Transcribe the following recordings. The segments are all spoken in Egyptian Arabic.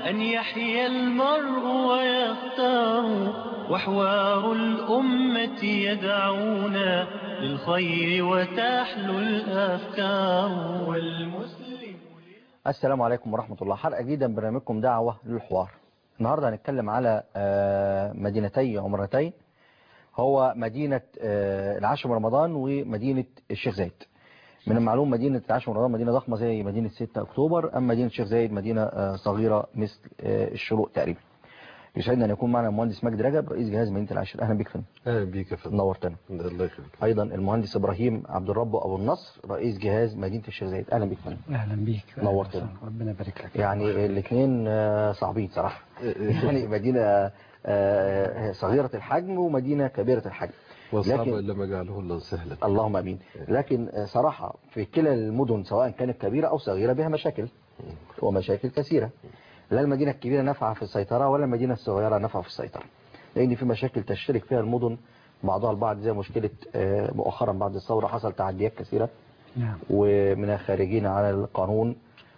أن يحيا المرء ويختار وحوار الأمة يدعونا للخير وتحلو الأفكار والمسلم السلام عليكم ورحمة الله حلقة جديدة من برنامجكم دعوة للحوار النهاردة هنتكلم على آه، مدينتي عمرتين هو مدينة آه، العاشر من رمضان ومدينة الشيخ زايد من المعلوم مدينة العاشر من رمضان مدينة ضخمة زي مدينة 6 أكتوبر أما مدينة الشيخ زايد مدينة آه، صغيرة مثل آه، الشروق تقريبا يسعدنا أن يكون معنا المهندس مجدي رجب رئيس جهاز مدينة العاشر أهلا بك فندم اهلا بيك يا فندم نورتنا الله يخليك أيضا المهندس إبراهيم عبد الرب أبو النصر رئيس جهاز مدينة الشيخ زايد أهلا بك فندم اهلا بيك نورتنا. أهلاً وسهلاً. ربنا يبارك لك يعني الاثنين صعبين صراحة يعني مدينة آه، صغيرة الحجم ومدينة كبيرة الحجم وصعب لكن- الا ما جعله الله سهلا اللهم امين لكن آه، صراحة في كلا المدن سواء كانت كبيرة او صغيرة بها مشاكل ومشاكل كثيرة لا المدينة الكبيرة نافعة في السيطرة ولا المدينة الصغيرة نافعة في السيطرة لان في مشاكل تشترك فيها المدن بعضها البعض زي مشكلة آه، مؤخرا بعد الثورة حصل تعديات كثيرة نعم ومن الخارجين على القانون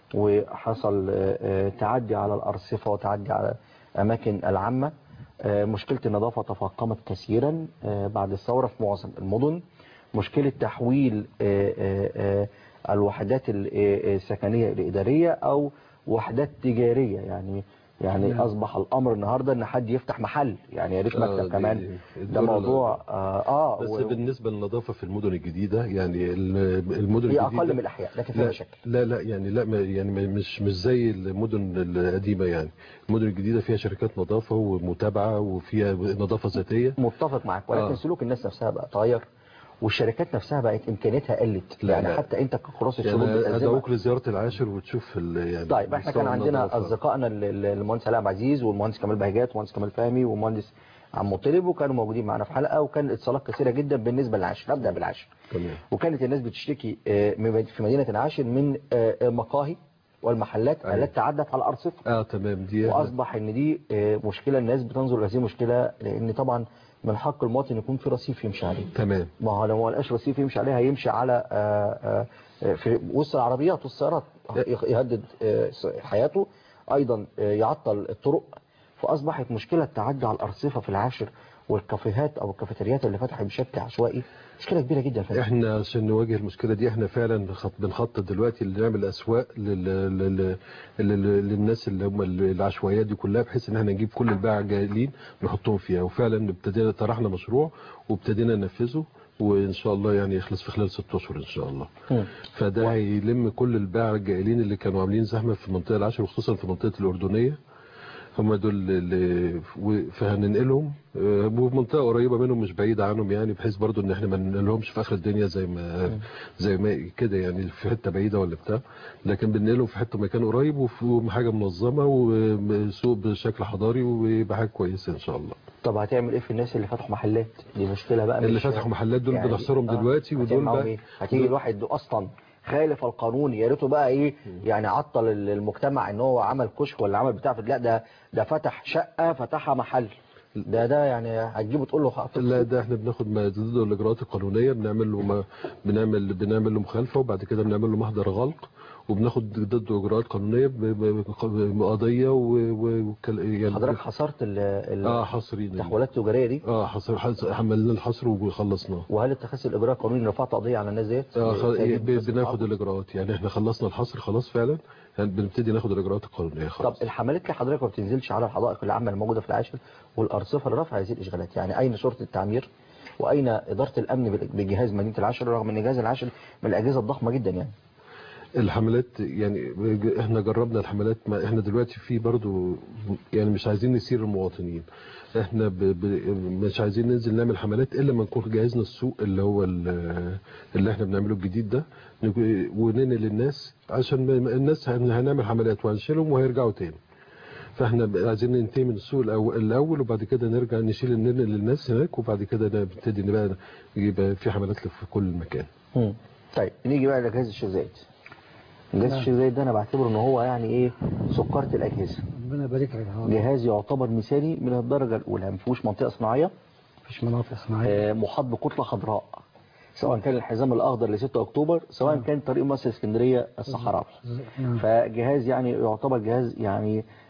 وحصل آه، آه، تعدي على الأرصفة وتعدي على أماكن العامة آه، مشكلة النظافة تفاقمت كثيرا آه، بعد الثورة في معظم المدن مشكلة تحويل آه، آه، آه، الوحدات ال- آه، السكنية الإدارية أو وحدات تجارية يعني يعني نعم. أصبح الأمر النهاردة إن حد يفتح محل يعني يا ريت آه، مكتب دي- كمان دي- ده دول- موضوع آه, آه بس و- بالنسبه للنظافه في المدن الجديده يعني ال- المدن هي الجديده أقل من الأحياء لكن فيها لا, مشاكل لا لا يعني لا ما- يعني ما- مش مش زي المدن القديمه يعني المدن الجديده فيها شركات نظافه ومتابعه وفيها نظافه ذاتيه متفق معك ولكن آه. سلوك الناس نفسها بقى اتغير والشركات نفسها بقت امكانياتها قلت لا، يعني لا. حتى انت كخلاص الشروط يعني بتلزمها ادعوك لزياره العاشر وتشوف ال- يعني طيب احنا كان مستوى عندنا النظافة. اصدقائنا ال- ال- المهندس علاء عبد العزيز والمهندس كمال بهجات والمهندس كمال فهمي والمهندس عم مطلب وكانوا موجودين معنا في حلقه وكان اتصالات كثيره جدا بالنسبه للعاشر نبدا بالعاشر تمام وكانت الناس بتشتكي آه، من- في مدينه العاشر من آه، المقاهي والمحلات أيوة. التي تعدت على الارصفه اه تمام دي واصبح ان دي آه، مشكله الناس بتنظر لهذه المشكله لان طبعا من حق المواطن يكون في رصيف يمشي عليه تمام ما هو لو ما لقاش رصيف يمشي عليه هيمشي على آه، آه، في وسط العربيات والسيارات يهدد آه، حياته ايضا آه، يعطل الطرق فاصبحت مشكله تعدي على الارصفه في العاشر والكافيهات او الكافيتريات اللي فتحت بشكل عشوائي مشكله كبيره جدا في احنا عشان نواجه المشكله دي احنا فعلا خط بنخطط دلوقتي اللي نعمل اسواق لل... لل... لل... للناس اللي هم العشوائيات دي كلها بحيث ان احنا نجيب كل الباعة الجاهلين نحطهم فيها وفعلا ابتدينا طرحنا مشروع وابتدينا ننفذه وان شاء الله يعني يخلص في خلال ست اشهر ان شاء الله مم. فده هيلم كل الباعة الجاهلين اللي كانوا عاملين زحمه في منطقه العاشر وخصوصا في منطقه الاردنيه هم دول اللي و- فهننقلهم آه، ومنطقه قريبه منهم مش بعيده عنهم يعني بحيث برضو ان احنا ما ننقلهمش في اخر الدنيا زي ما زي ما كده يعني في حته بعيده ولا بتاع لكن بننقلهم في حته مكان قريب وفي حاجه منظمه وسوق بشكل حضاري ويبقى حاجه كويسه ان شاء الله طب هتعمل ايه في الناس اللي فتحوا محلات دي مشكله بقى اللي مش- فتحوا محلات دول يعني- بنحصرهم آه، دلوقتي هتعمل ودول معاهم بقى إيه؟ هتيجي دول- الواحد اصلا خالف القانون يا ريته بقى ايه يعني عطل ال- المجتمع ان هو عمل كشك ولا عمل بتاع لا ده ده فتح شقه فتحها محل ده ده يعني هتجيبه تقول له خ- لا ده احنا بناخد ما ضد الاجراءات القانونيه بنعمل له ما بنعمل بنعمل له مخالفه وبعد كده بنعمل له محضر غلق وبناخد ضده اجراءات قانونيه ب- ب- ب- بقضيه و و- وكل- يعني حضرتك حصرت ال- ال- اه حصرين التحويلات التجاريه دي اه حصر حصر- حملنا الحصر وخلصناه وهل اتخذت الاجراء القانوني رفعت قضيه على الناس ديت آه خ- تهديد ب- بس بناخد التعاقد؟ الاجراءات يعني احنا خلصنا الحصر خلاص فعلا يعني بنبتدي ناخد الاجراءات القانونيه طب خلاص الحملات اللي حضرتك ما بتنزلش على الحدائق العامه الموجوده في العاشر والارصفه لرفع هذه الاشغالات يعني اين شرطه التعمير واين اداره الامن بال- بجهاز مدينه العاشر رغم ان جهاز العاشر من الاجهزه الضخمه جدا يعني الحملات يعني احنا جربنا الحملات ما احنا دلوقتي في برضو يعني مش عايزين نسير المواطنين احنا ب ب مش عايزين ننزل نعمل حملات الا لما نكون جهزنا السوق اللي هو ال- اللي احنا بنعمله الجديد ده نك- وننقل الناس عشان ما- الناس هن- هنعمل حملات وهنشيلهم وهيرجعوا تاني فاحنا ب- عايزين ننتهي من السوق الأول, الاول وبعد كده نرجع نشيل ننقل الناس هناك وبعد كده نبتدي نبقى يبقى في حملات في كل مكان مم. طيب نيجي بقى لجهاز الشيخ زايد جهاز نعم. الشيخ زايد ده انا بعتبره ان هو يعني ايه سكرة الاجهزه ربنا يبارك لك يا رب. جهاز يعتبر مثالي من الدرجه الاولى ما فيهوش منطقه صناعيه مفيش مناطق صناعيه آه، محاط بكتله خضراء سواء كان الحزام الاخضر ل 6 اكتوبر سواء نعم. كان طريق مصر اسكندريه الصحراوي نعم. فجهاز يعني يعتبر جهاز يعني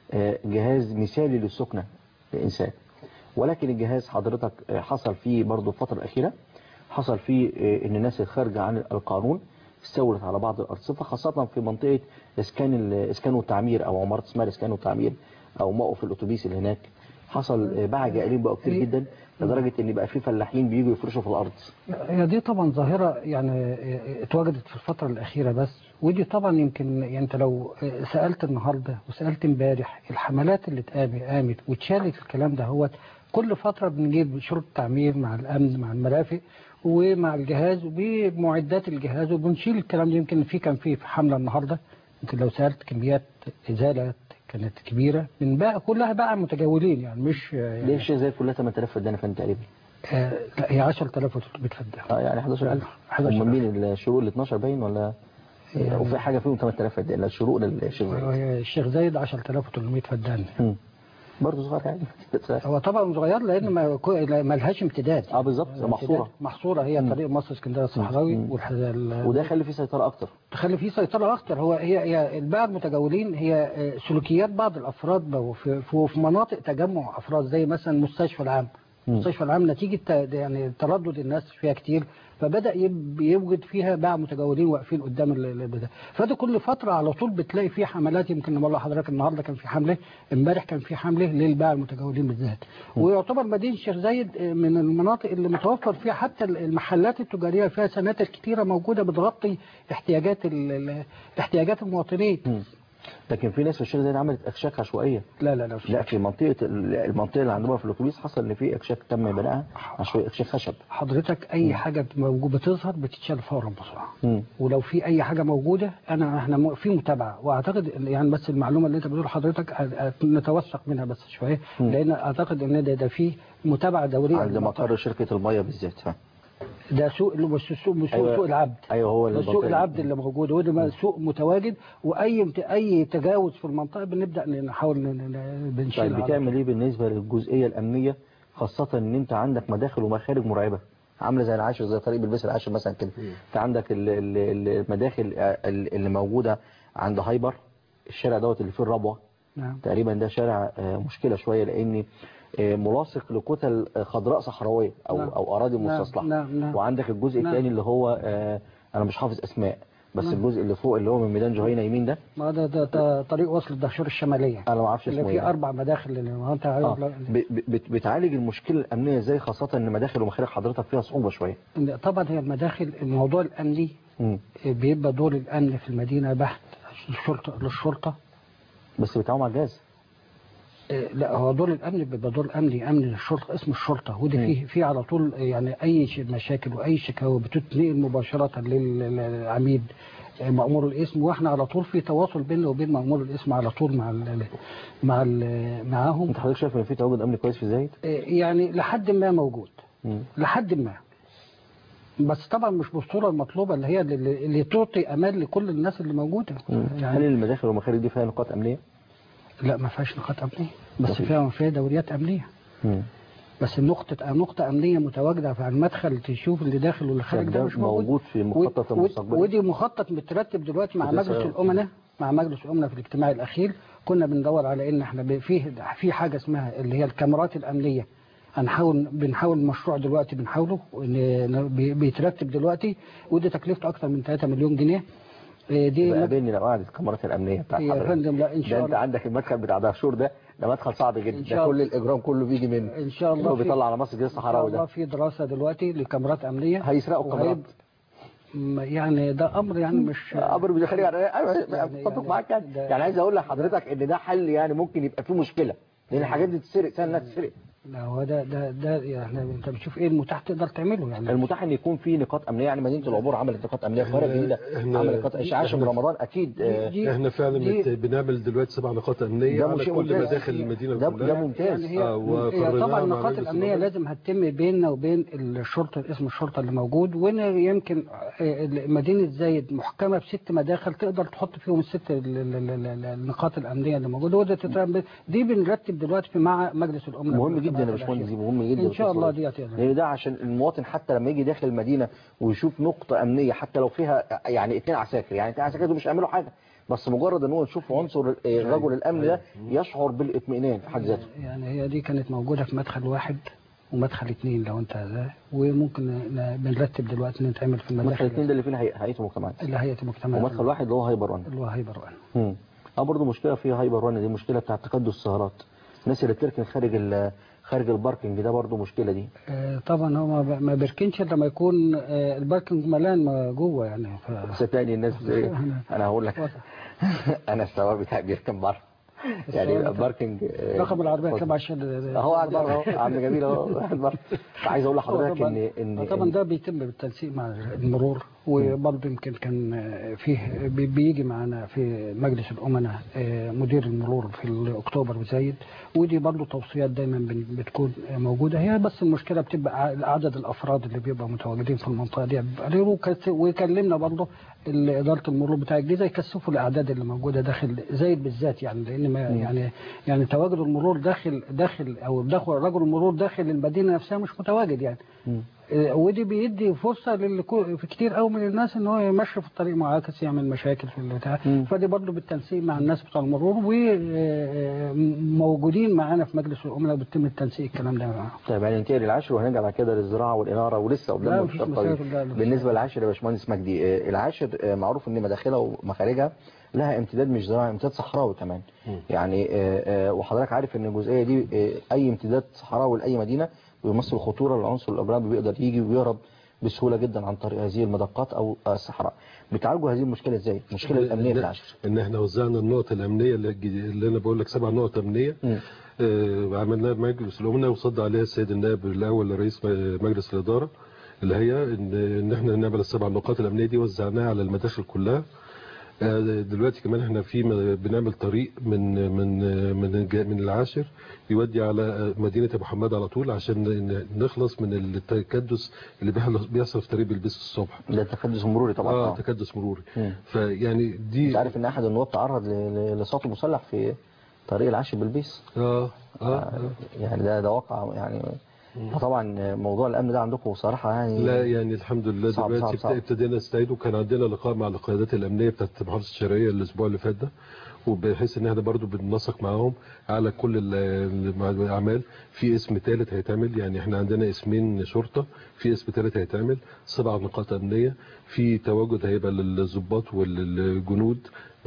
آه، جهاز مثالي للسكنة للإنسان ولكن الجهاز حضرتك آه، حصل فيه برضو الفترة الأخيرة حصل فيه آه، ان الناس الخارجة عن القانون استولت على بعض الأرصفة خاصة في منطقة إسكان الإسكان والتعمير أو عمارة اسمها الإسكان والتعمير أو موقف الأتوبيس اللي هناك حصل آه، باع جائلين بقوا كتير جدا لدرجة ان بقى في فلاحين بييجوا يفرشوا في الأرض هي دي طبعا ظاهرة يعني اتوجدت في الفترة الأخيرة بس ودي طبعا يمكن يعني انت لو سألت النهاردة وسألت امبارح الحملات اللي اتقامت قامت واتشالت الكلام ده هو كل فترة بنجيب شرطة تعمير مع الأمن مع المرافق ومع الجهاز وبمعدات الجهاز وبنشيل الكلام ده يمكن في كان في حملة النهاردة يمكن لو سألت كميات إزالة كانت كبيرة من بقى كلها بقى متجولين يعني مش يعني ليه الشيء زي كلها 8000 فدان فن تقريبا آه لا هي 10300 فدان اه يعني 11000 11,000. هم مين الشروق ال 12 باين ولا يعني- وفي حاجة فيهم 8000 فدان لا الشروق للشيخ زايد هي الشيخ زايد 10300 فدان مم. برضه صغير يعني هو طبعا صغير لان ما كو- ما لهاش امتداد اه بالظبط محصورة محصورة هي مم. طريق مصر اسكندريه الصحراوي مم. والح- وده يخلي فيه سيطرة أكتر تخلي فيه سيطرة أكتر هو هي هي الباعة المتجولين هي آه، سلوكيات بعض الأفراد بقوا في في في مناطق تجمع أفراد زي مثلا المستشفى العام مم. المستشفى العام نتيجة ت- يعني تردد الناس فيها كتير فبدأ يب- يوجد فيها باع متجولين واقفين قدام ال- ال- ده فده كل فترة على طول بتلاقي فيه حملات يمكن بقول لحضرتك النهارده كان في حملة امبارح كان في حملة للباع المتجولين بالذات ويعتبر مدينة الشيخ زايد آه، من المناطق اللي متوفر فيها حتى المحلات التجارية فيها سناتر كتيرة موجودة بتغطي احتياجات ال- ال- احتياجات المواطنين مم. لكن في ناس في الشيخ زايد عملت أكشاك عشوائية لا لا لا لا في منطقة ال- المنطقة اللي عندنا في الأتوبيس حصل إن في أكشاك تم بنائها عشوائي أكشاك خشب حضرتك اي حاجة موجودة بتظهر بتتشال فورا بسرعة مم. ولو في اي حاجة موجودة انا احنا م- في متابعة واعتقد إن- يعني بس المعلومة اللي انت بتقول لحضرتك أ- أ- نتوثق منها بس شوية مم. لان اعتقد ان ده ده فيه متابعة دورية عند للمنطقة. مقر شركة المية بالذات ها. ده سوق اللي مش سوق مش أيوة. سوق العبد أيوه هو ده سوق المنطقة العبد اللي موجود وده ما سوق متواجد واي مت- اي تجاوز في المنطقه بنبدا نحاول ن- ن- بنشيل طيب على بتعمل ايه بالنسبة للجزئية الأمنية خاصة ان انت عندك مداخل ومخارج مرعبة عاملة زي العاشر زي طريق بالبس العاشر مثلا كده انت عندك ال- ال- المداخل آه، اللي موجودة عند هايبر الشارع دوت اللي فيه الربوة نعم تقريبا ده شارع آه، مشكلة شوية لان آه، ملاصق لكتل آه، خضراء صحراوية او نعم. او اراضي نعم، مستصلحة نعم، نعم. وعندك الجزء نعم. الثاني اللي هو آه، انا مش حافظ اسماء بس نعم. الجزء اللي فوق اللي هو من ميدان جهينة يمين ده ما ده, ده, ده طريق وصل الدهشور الشماليه انا ما اعرفش اللي اسمه فيه ايه اربع مداخل اللي ما انت عارف آه. ب- ب- بت- بتعالج المشكلة الأمنية ازاي خاصة ان مداخل ومخارج حضرتك فيها صعوبة شوية لا، طبعا هي المداخل الموضوع الامني مم. بيبقى دور الامن في المدينه بحت الشرطه للشرطه بس بتعاون مع الجهاز إيه، لا هو دور الامن بيبقى دور امني امن الشرطه اسم الشرطه ودي مم. فيه فيه على طول يعني اي ش- مشاكل واي شكاوى بتتنقل مباشره لل- للعميد آه، مأمور الاسم واحنا على طول في تواصل بيننا وبين مأمور الاسم على طول مع ال مع ال معاهم انت حضرتك شايف ان في تواجد امني كويس في زايد إيه، يعني لحد ما موجود مم. لحد ما بس طبعا مش بالصوره المطلوبه اللي هي اللي, اللي تعطي امان لكل الناس اللي موجوده مم. هل يعني المداخل والمخارج دي فيها نقاط امنية لا ما فيهاش نقاط امنيه بس مفيش. فيها فيها دوريات امنيه مم. بس نقطة نقطة أمنية متواجدة في المدخل تشوف اللي داخل واللي خارج طب ده ده مش موجود موجود في مخطط ود- المستقبلي؟ ودي مخطط مترتب دلوقتي مع كنت مجلس لسه- الأمناء مع مجلس الأمناء في الاجتماع الأخير كنا بندور على إن إحنا ب- فيه في حاجة اسمها اللي هي الكاميرات الأمنية هنحاول بنحاول مشروع دلوقتي بنحاوله ن- ن- بي- بيترتب دلوقتي ودي تكلفته أكثر من 3 مليون جنيه إيه دي يبقى قابلني لو قعدت الكاميرات الامنيه بتاعت يا حضرتك فندم لا إن ده شاء انت الله عندك المدخل بتاع دهشور ده ده مدخل صعب جدا إن ده شاء كل الله. الاجرام كله بيجي منه إن شاء الله هو في- بيطلع على مصر الجديد إن شاء الصحراوي الله ده في دراسة دلوقتي لكاميرات أمنية هيسرقوا الكاميرات م- يعني ده أمر يعني مش امر بيخليك يعني يعني- اتفق يعني- معاك يعني ده- يعني عايز اقول لحضرتك ان ده حل يعني ممكن يبقى فيه مشكله لان الحاجات دي تتسرق سهل انها تتسرق لا هو ده ده ده يعني انت بتشوف ايه المتاح تقدر تعمله يعني المتاح ان يكون في نقاط امنيه يعني مدينه العبور عملت نقاط امنيه القاهره الجديده إحنا- عملت نقاط اشعاع من رمضان اكيد آه، دي- احنا فعلا دي- بت- بنعمل دلوقتي سبع نقاط امنيه ده على شيء كل ممتاز. مداخل المدينه ده كلها ده ممتاز يعني هي, آه، هي وقررناها طبعا مع النقاط مجلس الامنيه الأمن. لازم هتتم بيننا وبين الشرطه اسم الشرطه اللي موجود وانا يمكن آه، مدينه زايد محكمه بست مداخل تقدر تحط فيهم الست ال- ال- ال- ال- النقاط الامنيه اللي موجوده وده تترتب- دي بنرتب دلوقتي في مع مجلس الامناء مهم جدا جدا يا في باشمهندس الأخير. دي مهم جدا ان شاء الله القصة دي يعني لان ده عشان المواطن حتى لما يجي داخل المدينه ويشوف نقطه امنيه حتى لو فيها يعني اثنين عساكر يعني اثنين عساكر دول مش هيعملوا حاجه بس مجرد ان هو يشوف عنصر آه، رجل الامن ده يشعر بالاطمئنان في حد ذاته يعني هي دي كانت موجودة في مدخل واحد ومدخل اتنين لو انت ده وممكن ن- بنرتب دلوقتي نتعمل في مدخل المداخل الاثنين ده اللي فيه هيئه هيئة مجتمعات اللي هي المجتمع ومدخل واحد اللي هو هايبر وان اللي هو هيبر وان مم. اه برضه مشكله في هايبر وان دي مشكله بتاع تكدس السهرات الناس اللي بتركن خارج ال- خارج الباركنج ده برضه مشكله دي آه، طبعا هو ما- ما بيركنش إلا لما يكون آه، الباركنج ملان ما جوه يعني ف... صدقني الناس بت- ايه انا هقول لك انا السواق بتاعي بيركن بره يعني السواق باركنج آه، رقم العربية اتفضل. كام عشان اهو قاعد بره اهو عم جميل اهو قاعد بره عايز اقول لحضرتك طبعا ان ان طبعا ده بيتم بالتنسيق مع المرور وبرضه يمكن كان آه، فيه بي- بيجي معانا في مجلس الامناء آه، مدير المرور في اكتوبر وزايد ودي برضه توصيات دايما بن- بتكون آه، موجوده هي بس المشكله بتبقى ع- عدد الافراد اللي بيبقى متواجدين في المنطقه دي بيبقى قليل وكس- وكلمنا برضه ال- اداره المرور بتاع الجيزه يكثفوا الاعداد اللي موجوده داخل زايد بالذات يعني لان ما يعني يعني تواجد المرور داخل داخل او دخل رجل المرور داخل المدينه نفسها مش متواجد يعني آه، ودي بيدي فرصه للكو- في كتير قوي من الناس ان هو يمشي في الطريق معاكس يعمل مشاكل في البتاع فدي برضه بالتنسيق مع الناس بتوع المرور وموجودين معانا في مجلس الامناء وبيتم التنسيق الكلام ده معاهم طيب يعني ننتقل للعاشر وهنرجع بعد كده للزراعه والاناره ولسه لا، قدامنا مفيش مشوار طويل. مشاكل، لا، لا، مفيش بالنسبه للعاشر يا باشمهندس مجدي آه، العاشر آه، معروف ان مداخلها ومخارجها لها امتداد مش زراعي امتداد صحراوي كمان يعني آه، آه، وحضرتك عارف ان الجزئيه دي آه، اي امتداد صحراوي لاي مدينه بيمثل خطوره للعنصر الابراد بيقدر يجي ويهرب بسهوله جدا عن طريق هذه المدقات او الصحراء بتعالجوا هذه المشكله ازاي المشكله الامنيه في إن- العاشر ان احنا وزعنا النقط الامنيه اللي, اللي انا بقول لك سبع نقط امنيه مم. آه، عملناها بمجلس الامناء وصد عليها السيد النائب الاول رئيس مجلس الاداره اللي هي ان ان احنا نعمل السبع نقاط الامنيه دي وزعناها على المداخل كلها آه، دلوقتي كمان احنا في م- بنعمل طريق من من من الج- من العاشر يودي على مدينه ابو حماد على طول عشان ن- نخلص من التكدس اللي بيحل- بيحصل في طريق بلبيس الصبح ده تكدس مروري طبعا اه آه. تكدس مروري مم. فيعني دي انت عارف ان احد النواب تعرض ل- ل- لصوت مسلح في طريق العاشر بالبيس اه اه يعني ده ده واقع يعني فطبعا موضوع الامن ده عندكم صراحه يعني لا يعني الحمد لله صعب- دلوقتي صعب- صعب. ابتدينا نستعيد وكان عندنا لقاء مع القيادات الامنيه بتاعت محافظه الشرقيه الاسبوع اللي فات ده وبحيث ان احنا برضو بننسق معاهم على كل ال- الاعمال في اسم ثالث هيتعمل يعني احنا عندنا اسمين شرطه في اسم ثالث هيتعمل سبع نقاط امنيه في تواجد هيبقى للضباط والجنود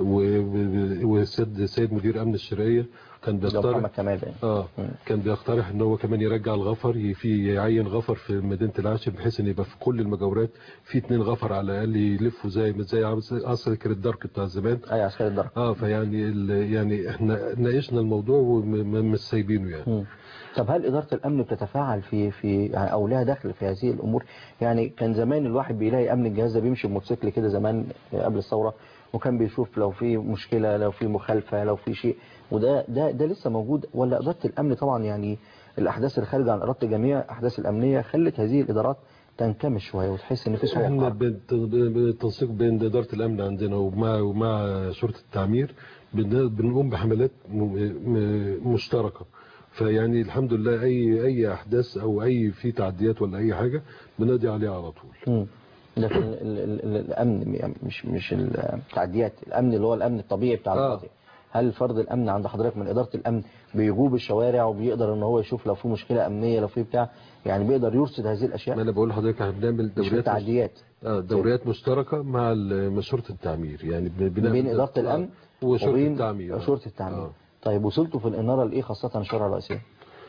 و- والسيد سيد مدير امن الشرقيه كان ده بيقترح محمد كمال يعني. اه كان بيقترح ان هو كمان يرجع الغفر ي- في يعين غفر في مدينه العاشر بحيث ان يبقى في كل المجاورات في اتنين غفر على الاقل يلفوا زي زي عصر كده الدرك بتاع زمان اي عسكري الدرجه اه فيعني ال- يعني احنا ناقشنا الموضوع ومش سايبينه يعني مم. طب هل إدارة الأمن بتتفاعل في في يعني أو لها دخل في هذه الأمور؟ يعني كان زمان الواحد بيلاقي أمن الجهاز ده بيمشي بموتوسيكل كده زمان قبل الثورة وكان بيشوف لو في مشكلة لو في مخالفة لو في شيء وده ده ده لسه موجود ولا إدارة الأمن طبعا يعني الأحداث اللي خارجة عن إرادة الجميع الأحداث الأمنية خلت هذه الإدارات تنكمش شوية وتحس إن في سوء احنا وقار. بالت- بالتنسيق بين اداره الامن عندنا ومع ومع شرطه التعمير بن- بنقوم بحملات م- م- مشتركه فيعني الحمد لله اي اي احداث او اي في تعديات ولا اي حاجه بنقضي عليها على طول مم. لكن ال- ال- ال- الامن يعني مش مش التعديات الامن اللي هو الامن الطبيعي بتاع آه. المناطق هل فرد الامن عند حضرتك من اداره الامن بيجوب الشوارع وبيقدر ان هو يشوف لو في مشكله امنيه لو في بتاع يعني بيقدر يرصد هذه ما الاشياء انا بقول لحضرتك احنا بنعمل مش في دوريات التعديات اه دوريات مشتركه مع ال- مع شرطه التعمير يعني بن- بنعمل بين اداره آه، الامن وشرطه وبين التعمير آه. شرطه التعمير آه. طيب وصلتوا في الاناره لايه خاصه الشارع الرئيسيه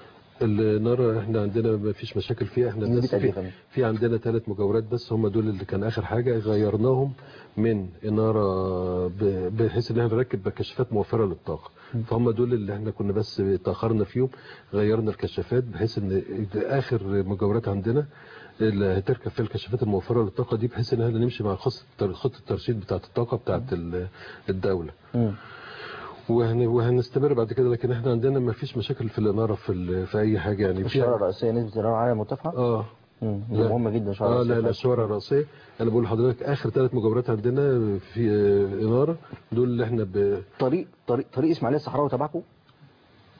النار احنا عندنا ما فيش مشاكل فيها احنا نسبة بس قد إيه في, فندم؟ في عندنا ثلاث مجاورات بس هم دول اللي كان اخر حاجه غيرناهم من اناره ب- بحيث ان احنا نركب كشافات موفره للطاقه فهم دول اللي احنا كنا بس تاخرنا فيهم غيرنا الكشافات بحيث ان اخر مجاورات عندنا اللي هتركب فيها الكشافات الموفره للطاقه دي بحيث ان احنا نمشي مع خطه خطه الترشيد بتاعه الطاقه بتاعه ال- الدوله مم. وهن وهنستمر بعد كده لكن احنا عندنا ما فيش مشاكل في الاناره في ال- في اي حاجه يعني الشارع فيها الرئيسيه نسبه الاناره عاليه مرتفعه اه مم. دي لا. مهمه جدا الشارع اه الرئيسيه لا لا الشوارع الرئيسيه انا بقول لحضرتك اخر ثلاث مجاورات عندنا في آه، اناره دول اللي احنا ب... طريق طريق طريق اسماعيليه الصحراوي تبعكم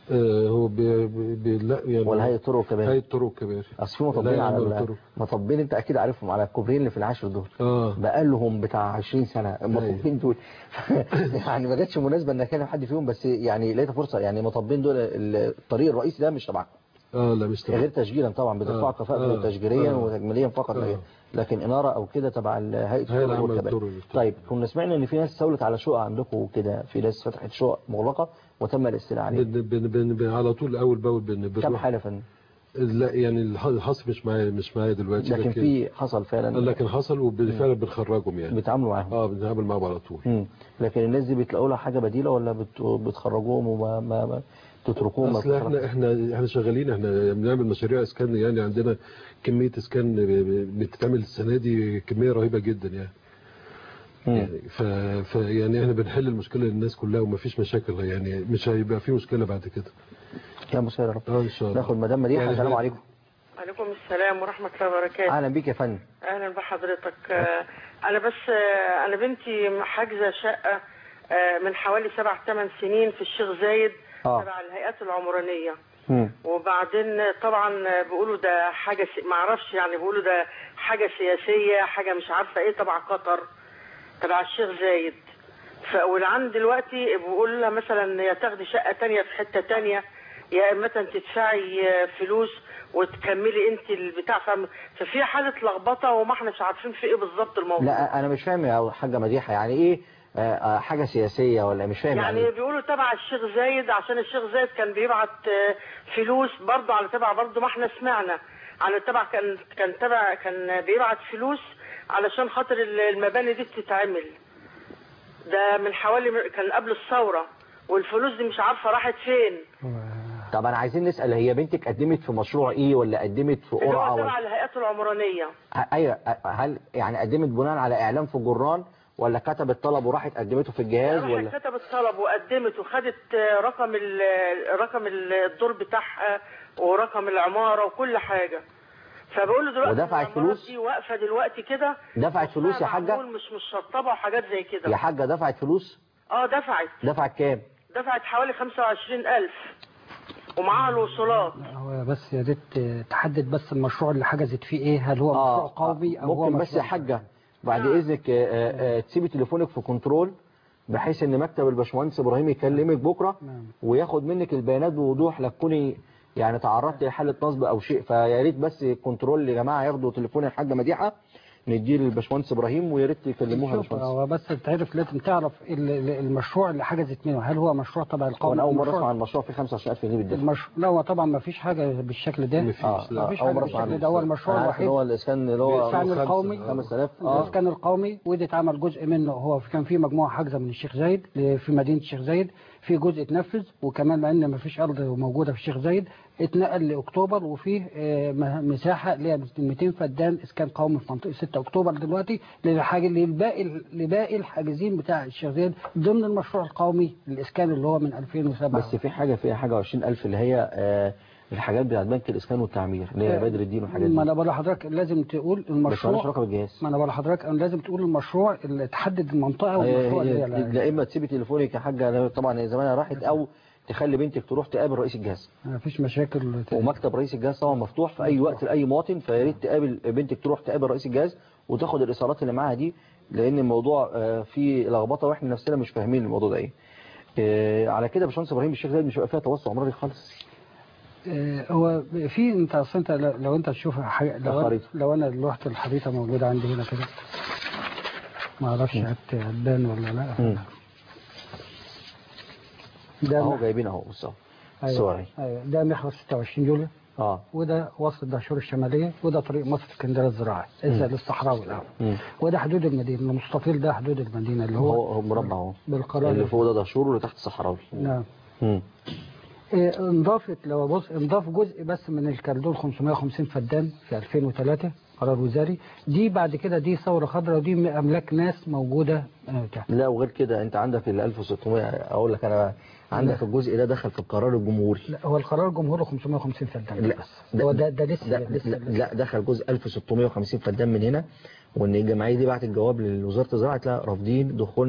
آه، هو بي بي بي لا يعني ولا هيئه طرق وكباري هيئه طرق كباري اصل في لا مطبين يا على عم ال- طرق. مطبين انت اكيد عارفهم على الكوبرين اللي في العاشر دول اه بقالهم بتاع 20 سنه المطبين دول يعني ما جاتش مناسبه ان اكلم حد فيهم بس يعني لقيت فرصه يعني المطبين دول الطريق الرئيسي ده مش تبعهم اه لا مش غير تمام تشجيرا طبعا بترفع آه، كفاءته آه، تشجيريا آه. وتجميليا فقط لا آه. غير. لكن اناره او كده تبع ال- هيئه هي الطرق العامة والكباري للطرق. طيب كنا سمعنا ان في ناس استولت على شقق عندكم وكده في ناس فتحت شقق مغلقه وتم الاستيلاء عليها بن بن بن بن على طول اول باول بن كم بنروح حاله يا فندم لا يعني الح- الحصر مش معايا مش معايا دلوقتي لكن في حصل فعلا لكن حصل وبالفعل بنخرجهم يعني بيتعاملوا معاهم اه بنتعامل معاهم على طول مم. لكن الناس دي بتلاقوا لها حاجه بديله ولا بت- بتخرجوهم وما ما ما تتركوهم ما اصل احنا بتخرج- احنا احنا شغالين احنا بنعمل مشاريع اسكان يعني عندنا كميه اسكان ب- ب- بتتعمل السنه دي كميه رهيبه جدا يعني مم. يعني ف, ف يعني احنا بنحل المشكله للناس كلها ومفيش مشاكل يعني مش هيبقى في مشكله بعد كده يا مساء يا رب اه ان شاء الله ناخد مدام مديحه يعني السلام احنا- عليكم عليكم السلام ورحمة الله وبركاته اهلا بيك يا فندم أهلا بحضرتك آه، أنا بس آه، أنا بنتي حاجزة شقة آه، من حوالي سبع ثمان سنين في الشيخ زايد آه. تبع الهيئات العمرانية مم. وبعدين طبعا بيقولوا ده حاجة سي... معرفش يعني بيقولوا ده حاجة سياسية حاجة مش عارفة ايه تبع قطر تبع الشيخ زايد ف... والعن دلوقتي بيقول لها مثلا يا تاخدي شقة تانية في حتة تانية يا اما تدفعي فلوس وتكملي انت البتاع فم... ففي حالة لخبطة وما احنا مش عارفين في ايه بالظبط الموضوع لا انا مش فاهم يا حاجه مديحه يعني ايه آه، آه، حاجه سياسيه ولا مش فاهم يعني, يعني إيه؟ بيقولوا تبع الشيخ زايد عشان الشيخ زايد كان بيبعت آه، فلوس برضه على تبع برضه ما احنا سمعنا على تبع كان كان تبع كان بيبعت فلوس علشان خاطر ال- المباني دي تتعمل ده من حوالي كان قبل الثورة والفلوس دي مش عارفة راحت فين طب انا عايزين نسال هي بنتك قدمت في مشروع ايه ولا قدمت في اللي قرعه هو ولا تبع الهيئات العمرانية ه- ايوه أ- هل يعني قدمت بناء على اعلان في الجران ولا كتبت طلب وراحت قدمته في الجهاز راحت ولا كتبت طلب وقدمت وخدت آه، رقم ال- رقم ال- الدور بتاعها ورقم العمارة وكل حاجة فبقول له دلوقتي ودفعت العمارة فلوس؟ دي واقفة دلوقتي كده دفعت فلوس يا حاجه معمول مش مشطبة وحاجات زي كده يا حاجه دفعت فلوس اه دفعت دفعت كام دفعت حوالي 25000 ومعاها الوصولات هو بس يا ريت تحدد بس المشروع اللي حجزت فيه ايه هل هو مشروع قومي او هو ممكن بس مشروع يا حاجه بعد اذنك آه، آه، آه، تسيبي تليفونك في كنترول بحيث ان مكتب الباشمهندس ابراهيم يكلمك بكره نعم. وياخد منك البيانات بوضوح لا تكوني يعني تعرضت لحاله نصب او شيء فيا ريت بس كنترول يا جماعه ياخدوا تليفون الحاجه مديحه نديه للباشمهندس ابراهيم ويا ريت يكلموها يا شوف باشمهندس هو بس تعرف لازم تعرف ال- ال- المشروع اللي حجزت منه هل هو مشروع تبع القوم وانا اول مره المشروع- اسمع عن المشروع فيه 25000 جنيه بالدفع المشروع لا هو طبعا ما فيش حاجه بالشكل ده مفيش اه لا. مفيش اول حاجه مره اسمع بالشكل عنه ده هو المشروع أنا عارف ان الوحيد هو الاسكان اللي هو الإسكان خمسة. القومي 5000 اه الاسكان القومي ودي اتعمل جزء منه هو كان في مجموعه حاجزه من الشيخ زايد في مدينه الشيخ زايد في جزء اتنفذ وكمان لان ما فيش ارض موجوده في الشيخ زايد اتنقل لاكتوبر وفيه آه، م- مساحه اللي هي 200 فدان اسكان قومي في منطقه 6 اكتوبر دلوقتي للحاجه للباقي لباقي الحاجزين بتاع الشيخ زايد ضمن المشروع القومي الاسكان اللي هو من 2007 بس في حاجه فيها حاجه 20000 اللي هي آه، الحاجات بتاعت بنك الاسكان والتعمير اللي هي بدر الدين والحاجات ما دي انا بقول لحضرتك لازم تقول بس مالهاش المشروع علاقه بالجهاز ما انا بقول لحضرتك أنا لازم تقول المشروع اللي تحدد المنطقه هي- والمشروع اللي هي- هي لا- لا اما تسيبي تليفونك يا حاجه أنا طبعا زمانها راحت او تخلي بنتك تروح تقابل رئيس الجهاز ما فيش مشاكل ومكتب رئيس الجهاز طبعا مفتوح في اي وقت لاي مواطن فيا ريت تقابل بنتك تروح تقابل رئيس الجهاز وتاخد الايصالات اللي معاها دي لان الموضوع آه، فيه لخبطه واحنا نفسنا مش فاهمين الموضوع ده ايه آه، على كده يا باشمهندس ابراهيم الشيخ زايد مش هيبقى فيها توسع عمراني خالص آه، هو في انت اصل انت لو لو انت تشوف حاجة لو أنا الخريطة. لو انا لوحه الخريطه موجوده عندي هنا كده ما اعرفش هت- هتبان ولا لا مم. ده اهو مح- جايبين اهو بص اهو أيوة. الصور اهي ايوه ده محور 26 يوليو اه وده وسط الدهشور الشماليه وده طريق مصر اسكندريه الزراعي اذا للصحراوي الاول مم. وده حدود المدينه المستطيل ده حدود المدينه اللي هو هو هو مربع اهو بالقرار اللي فوق ده دهشور واللي تحت صحراوي نعم مم. إيه، انضافت لو بص انضاف جزء بس من الكردون 550 فدان في 2003 قرار وزاري دي بعد كده دي ثوره خضراء ودي املاك ناس موجوده آه، بتاع. لا وغير كده انت عندك ال 1600 اقول لك انا عندك الجزء ده دخل في القرار الجمهوري لا هو القرار الجمهوري 550 فدان لا بس هو ده ده لسه لا, لسه, لا, لسه. لا دخل جزء 1650 فدان من هنا وان الجمعيه دي بعتت جواب لوزاره الزراعه قالت لها رافضين دخولنا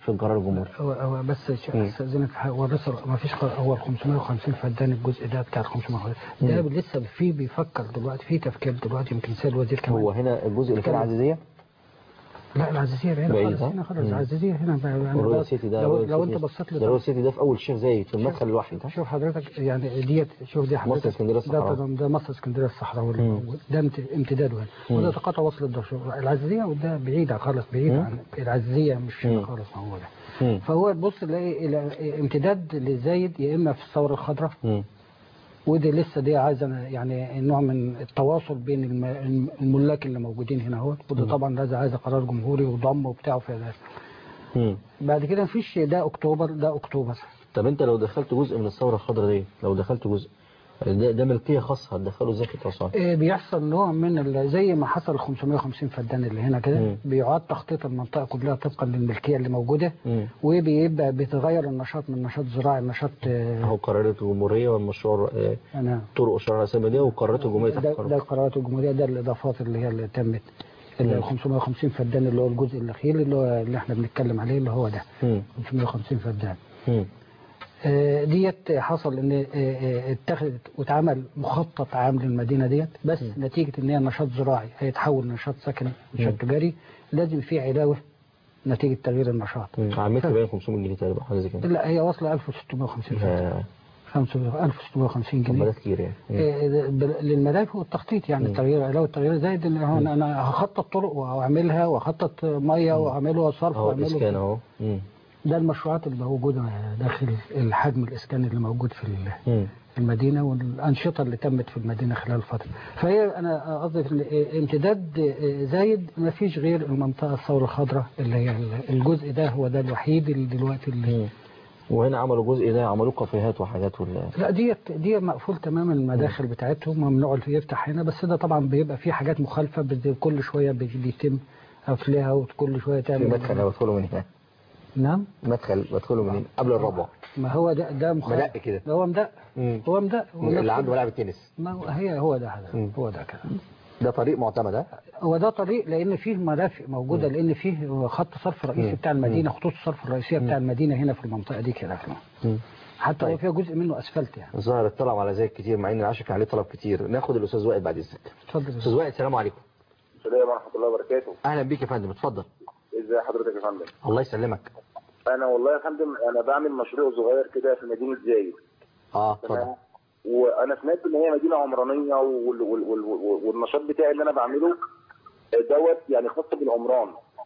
في القرار الجمهوري هو هو بس ش- مم. استاذنك في حاجة، هو بس ما فيش قرار- هو ال 550 فدان الجزء ده بتاع ال 550 ده لسه في بيفكر دلوقتي في تفكير دلوقتي يمكن سيد الوزير كمان هو هنا الجزء اللي فيه كمان. العزيزيه لا العزيزيه هنا بعيد، خالص ها؟ هنا خالص مم. العزيزيه هنا بقى- يعني والرويال بقى- سيتي ده لو, رويال لو سيتي- انت بصيت ده رويال له سيتي ده في اول الشيخ زايد في المدخل الواحد ها؟ شوف حضرتك يعني ديت شوف دي حضرتك اسكندرية الصحراوي. ده, ده مصر اسكندريه الصحراوي اللي مم. موجود ده امت- امتداده هنا وده تقاطع وصل الدهشور العزيزيه وده بعيده خالص بعيد مم. عن العزيزيه مش هنا مم. خالص موجوده مم. فهو تبص تلاقي الى امتداد لزايد يا اما في الثوره الخضراء مم. ودي لسه دي عايزه يعني نوع من التواصل بين الم- الملاك اللي موجودين هنا اهوت وده طبعا لازم عايزه قرار جمهوري وضم وبتاع في ده مم. بعد كده مفيش ده اكتوبر ده اكتوبر طب انت لو دخلت جزء من الثوره الخضراء دي لو دخلت جزء ده, ده ملكيه خاصه هتدخله ازاي في التصعيد آه، بيحصل نوع من ال- زي ما حصل ال 550 فدان اللي هنا كده مم. بيعاد تخطيط المنطقه كلها طبقا للملكيه اللي موجوده مم. وبيبقى بيتغير النشاط من نشاط زراعي لنشاط آه، اهو قرارات الجمهوريه والمشروع آه، انا طرق الشرع الاسلامي دي وقرارات الجمهوريه تحت ده, قرار ده القرارات الجمهوريه ده الاضافات اللي هي اللي تمت اللي ال 550 فدان اللي هو الجزء الاخير اللي هو اللي احنا بنتكلم عليه اللي هو ده مم. 550 فدان مم. آه، ديت حصل ان آه، آه، اتخذت واتعمل مخطط عام للمدينه ديت بس نتيجه ان هي نشاط زراعي هيتحول لنشاط سكني نشاط تجاري لازم في علاوه نتيجه تغيير النشاط مم. على المتر باين 500 جنيه تقريبا حاجه زي كده لا هي واصله 1650 آه، 1650 طب ما جنيه ده كتير يعني مم. آه، بال- للمدارس والتخطيط يعني التغيير علاوه التغيير زائد ان هو انا أنا هخطط طرق واعملها واخطط ميه واعمله صرف اهو واعمله الاسكان اهو مم. ده المشروعات اللي موجوده داخل الحجم الاسكاني اللي موجود في ال- مم. المدينة والأنشطة اللي تمت في المدينة خلال الفترة فهي أنا قصدي في ال- امتداد زايد ما فيش غير المنطقة الثورة الخضراء اللي هي الجزء ده هو ده الوحيد اللي دلوقتي اللي مم. وهنا عملوا جزء ده عملوا كافيهات وحاجات ولا لا ديت دي مقفول تماما المداخل بتاعتهم ممنوع اللي يفتح هنا بس ده طبعا بيبقى فيه حاجات مخالفة بت- كل شوية بي- بيتم قفلها وكل شوية في تعمل مدخل انا بدخله من هنا نعم مدخل بدخله من هنا قبل الربع ما هو ده ده مخالف مدق كده. ده هو مدق مم. هو مدق اللي عنده ملاعب التنس ما هو هي هو ده مم. هذا هو ده كده ده طريق معتمد ها هو ده طريق لان فيه مرافق موجوده لان فيه خط صرف رئيسي مم. بتاع المدينه خطوط الصرف الرئيسيه بتاع المدينه هنا في المنطقه دي كده مم. حتى هو طيب. فيها جزء منه اسفلت يعني الظاهر الطلب على زيك كتير مع ان العشاء كان عليه طلب كتير ناخد الاستاذ وائل بعد اذنك اتفضل استاذ وائل السلام عليكم السلام ورحمة الله وبركاته اهلا بيك يا فندم اتفضل ازي حضرتك يا فندم الله يسلمك انا والله يا فندم انا بعمل مشروع صغير كده في مدينة زايد اه تمام اتفضل وانا سمعت ان هي مدينة عمرانية وال وال وال وال والنشاط بتاعي اللي انا بعمله دوت يعني خاص بالعمران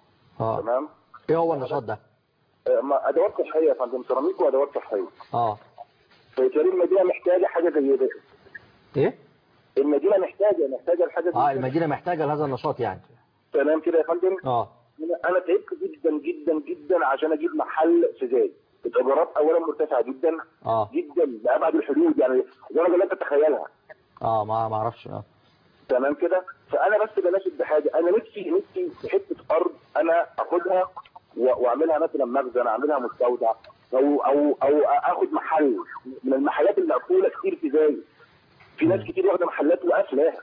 اه تمام ايه هو النشاط ده آه، ما- ادوات صحية يا فندم سيراميك وادوات صحية اه فبالتالي المدينة محتاجة حاجة زي ده ايه المدينة محتاجة محتاجة الحاجة زي اه كده. المدينه محتاجه لهذا النشاط يعني تمام كده يا فندم اه انا أنا تعبت جدا جدا جدا عشان اجيب محل في زايد الايجارات اولا مرتفعه جدا اه جدا لابعد الحدود يعني درجه لا تتخيلها اه ما ما اعرفش اه تمام كده فانا بس بناشد بحاجه انا نفسي نفسي في حته ارض انا اخدها و- واعملها مثلا مخزن اعملها مستودع او او او اخد محل من المحلات اللي مقفوله كتير في زايد في ناس كتير واخده محلات وقافلاها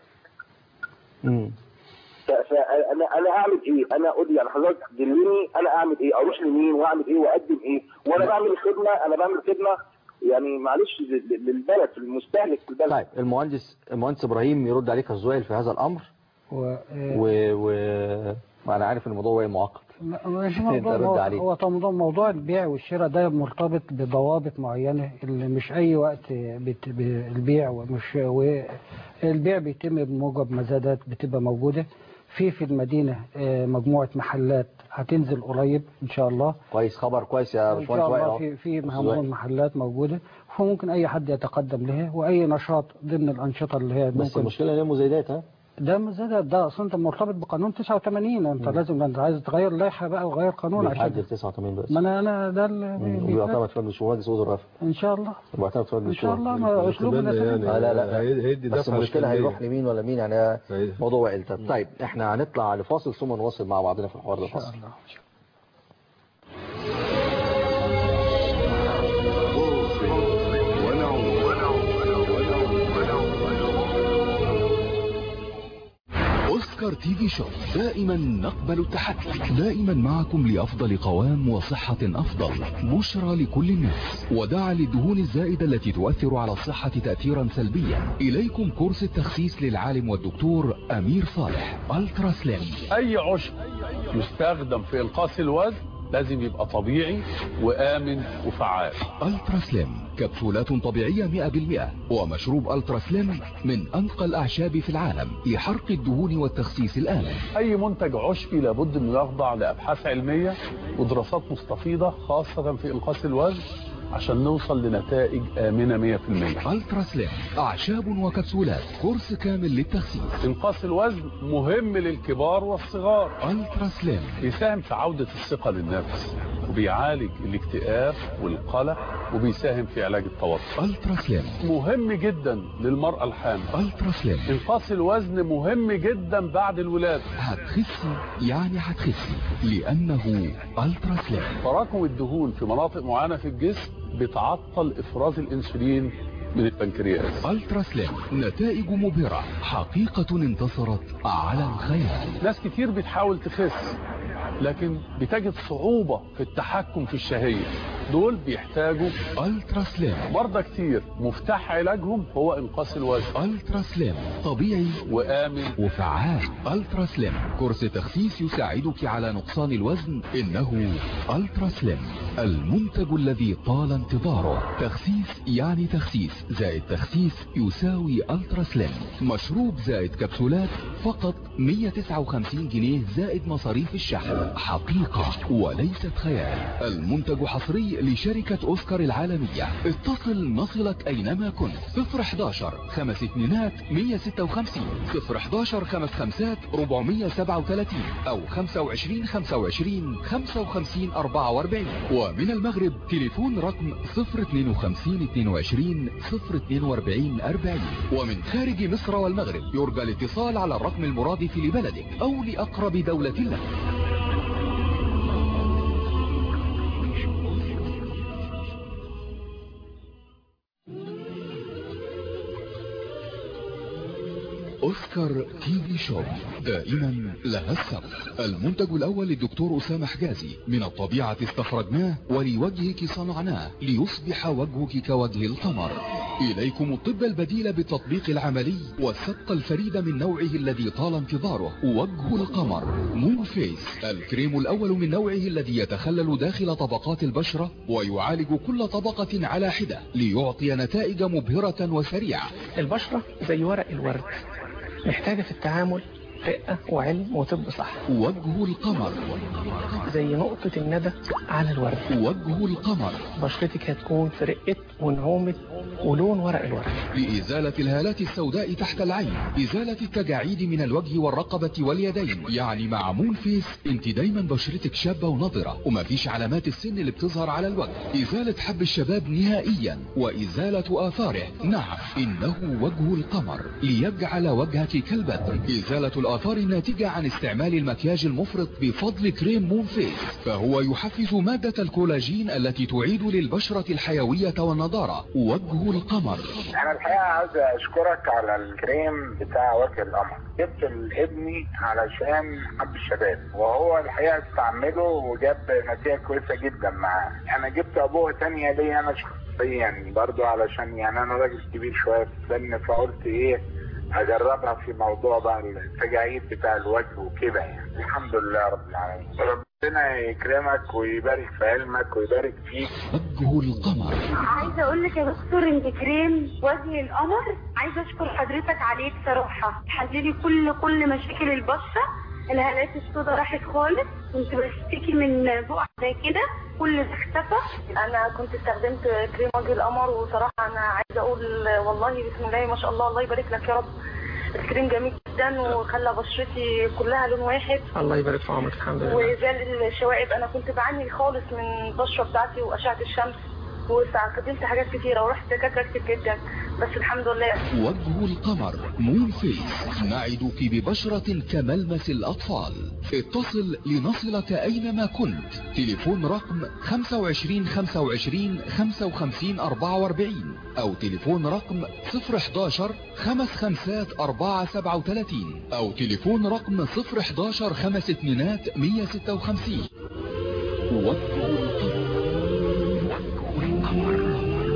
امم ف- فانا انا اعمل ايه؟ انا اقول يعني حضرتك دلني انا اعمل ايه؟ اروح لمين واعمل ايه واقدم ايه؟ وانا بعمل خدمه انا بعمل خدمه يعني معلش لل- للبلد المستهلك في البلد طيب المهندس المهندس ابراهيم يرد عليك يا زويل في هذا الامر و... و, و... وانا عارف ان الموضوع واقع معقد لا، مش موضوع رد هو, عليه. هو طبعا موضوع, موضوع البيع والشراء ده مرتبط بضوابط معينة اللي مش أي وقت بت... ب- البيع ومش والبيع بيتم بموجب مزادات بتبقى موجودة في في المدينة آه، مجموعة محلات هتنزل قريب إن شاء الله كويس خبر كويس يا ان باشمهندس شاء وائل الله أهو. في في أستاذ مجموعة وائل. محلات موجودة فممكن اي حد يتقدم لها واي نشاط ضمن الانشطه اللي هي بس ممكن المشكله ان هي مزايدات ها ده مزاد ده اصلا انت مرتبط بقانون 89 انت لازم انت عايز تغير لائحه بقى وغير قانون عشان بيحدد 89 بس ما انا انا ده اللي مم. بيتنفذ. وبيعتمد في مجلس الشورى مهندس وزير الرفع ان شاء الله وبيعتمد في مجلس ان شاء الشورى الله ما اسلوب أتمنى الناس يعني آه لا لا هي- هيدي بس دفعة المشكله للتنمية. هيروح لمين ولا مين يعني صحيح. موضوع وائل طب طيب احنا هنطلع لفاصل ثم نواصل مع بعضنا في الحوار ده ان شاء فاصل الله اوسكار تي في شوب دائما نقبل التحدي دائما معكم لأفضل قوام وصحة أفضل بشرى لكل الناس وداعا للدهون الزائدة التي تؤثر على الصحة تأثيرا سلبيا إليكم كورس التخسيس للعالم والدكتور أمير صالح ألترا سليم اي عشب يستخدم في انقاص الوزن لازم يبقى طبيعي وامن وفعال ألترا سليم كبسولات طبيعية 100% ومشروب ألترا سليم من أنقى الأعشاب في العالم لحرق الدهون والتخسيس الآمن اي منتج عشبي لابد انه يخضع لابحاث علميه ودراسات مستفيضه خاصه في انقاص الوزن عشان نوصل لنتائج امنه 100% ألترا سليم أعشاب وكبسولات كورس كامل للتخسيس انقاص الوزن مهم للكبار والصغار ألترا سليم بيساهم في عودة الثقة للنفس وبيعالج الاكتئاب والقلق وبيساهم في علاج التوتر ألترا سليم مهم جدا للمرأة الحامل ألترا سليم انقاص الوزن مهم جدا بعد الولادة هتخسي يعني هتخسي لأنه ألترا سليم تراكم الدهون في مناطق معينة في الجسم بتعطل افراز الانسولين من البنكرياس ألترا سليم نتائج مبهرة حقيقة انتصرت على الخيال ناس كتير بتحاول تخس لكن بتجد صعوبة في التحكم في الشهية دول بيحتاجوا ألترا سليم مرضى كتير مفتاح علاجهم هو انقاص الوزن ألترا سليم طبيعي وآمن وفعال ألترا سليم كورس تخسيس يساعدك على نقصان الوزن إنه ألترا سليم المنتج الذي طال انتظاره تخسيس يعني تخسيس زائد تخسيس يساوي ألترا سليم مشروب زائد كبسولات فقط 159 جنيه زائد مصاريف الشحن حقيقة وليست خيال المنتج حصري لشركة أوسكار العالمية اتصل نصلك أينما كنت 011 خمس اتنينات 156 011 خمس خمسات 437 أو 25 25 55 44 ومن المغرب تليفون رقم 052 22 042 40 ومن خارج مصر والمغرب يرجى الاتصال على الرقم المرادف لبلدك أو لأقرب دولة لك أوسكار تي في شو دائما لها السبق المنتج الأول للدكتور أسامة حجازي من الطبيعة استخرجناه ولوجهك صنعناه ليصبح وجهك كوجه القمر إليكم الطب البديل بالتطبيق العملي والسبق الفريد من نوعه الذي طال انتظاره وجه القمر مون فيس الكريم الأول من نوعه الذي يتخلل داخل طبقات البشرة ويعالج كل طبقة على حدة ليعطي نتائج مبهرة وسريعة البشرة زي ورق الورد محتاجة في التعامل رقة وعلم وطب صح وجه القمر زي نقطة الندى على الورد وجه القمر بشرتك هتكون في رقة ونعومة ولون ورق الورد لإزالة الهالات السوداء تحت العين إزالة التجاعيد من الوجه والرقبة واليدين يعني مع مون فيس انت دايما بشرتك شابة ونضرة ومفيش علامات السن اللي بتظهر على الوجه إزالة حب الشباب نهائيا وإزالة آثاره نعم إنه وجه القمر ليجعل وجهك كالبدر إزالة الآثار الناتجة عن استعمال المكياج المفرط بفضل كريم مون فيس فهو يحفز مادة الكولاجين التي تعيد للبشرة الحيوية والنضارة وجه القمر انا الحقيقه عايز اشكرك على الكريم بتاع وجه القمر جبت لابني علشان حب الشباب وهو الحقيقه استعمله وجاب نتيجه كويسه جدا معاه انا جبت ابوه تانية ليا انا شخصيا برضو علشان يعني انا راجل كبير شويه في السن فقلت ايه اجربها في موضوع بقى التجاعيد بتاع الوجه وكده يعني الحمد لله رب العالمين ربنا يكرمك ويبارك في علمك ويبارك فيك وجه القمر عايزه اقول لك يا دكتور انت كريم وجه القمر عايزه اشكر حضرتك عليه بصراحه حللي كل كل مشاكل البشره الهالات السوداء راحت خالص كنت بشتكي من بقع زي كده كل ده اختفى انا كنت استخدمت كريم وجه القمر وصراحه انا عايزه اقول والله بسم الله ما شاء الله الله يبارك لك يا رب الكريم جميل جدا وخلى بشرتي كلها لون واحد الله يبارك في عمرك الحمد لله وزال الشوائب انا كنت بعاني خالص من البشره بتاعتي واشعه الشمس واستخدمت حاجات كتيره ورحت دكاتره كتير جدا بس الحمد لله وجه القمر مون فيس نعدك ببشرة كملمس الأطفال اتصل لنصلك أينما كنت تليفون رقم 25 25 55 44 أو تليفون رقم 011 خمس خمسات 4 37 أو تليفون رقم 011 خمس اتنينات 156 وجه القمر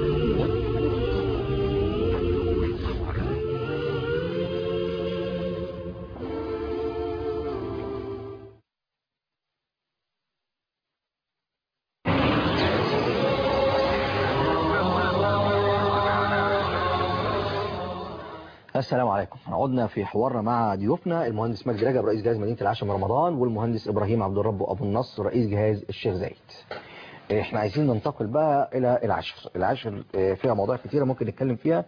السلام عليكم عدنا في حوارنا مع ضيوفنا المهندس مجدي رجب رئيس جهاز مدينة العاشر من رمضان والمهندس إبراهيم عبد الرب أبو النصر رئيس جهاز الشيخ زايد احنا عايزين ننتقل بقى إلى العاشر العاشر آه، فيها مواضيع كتيرة ممكن نتكلم فيها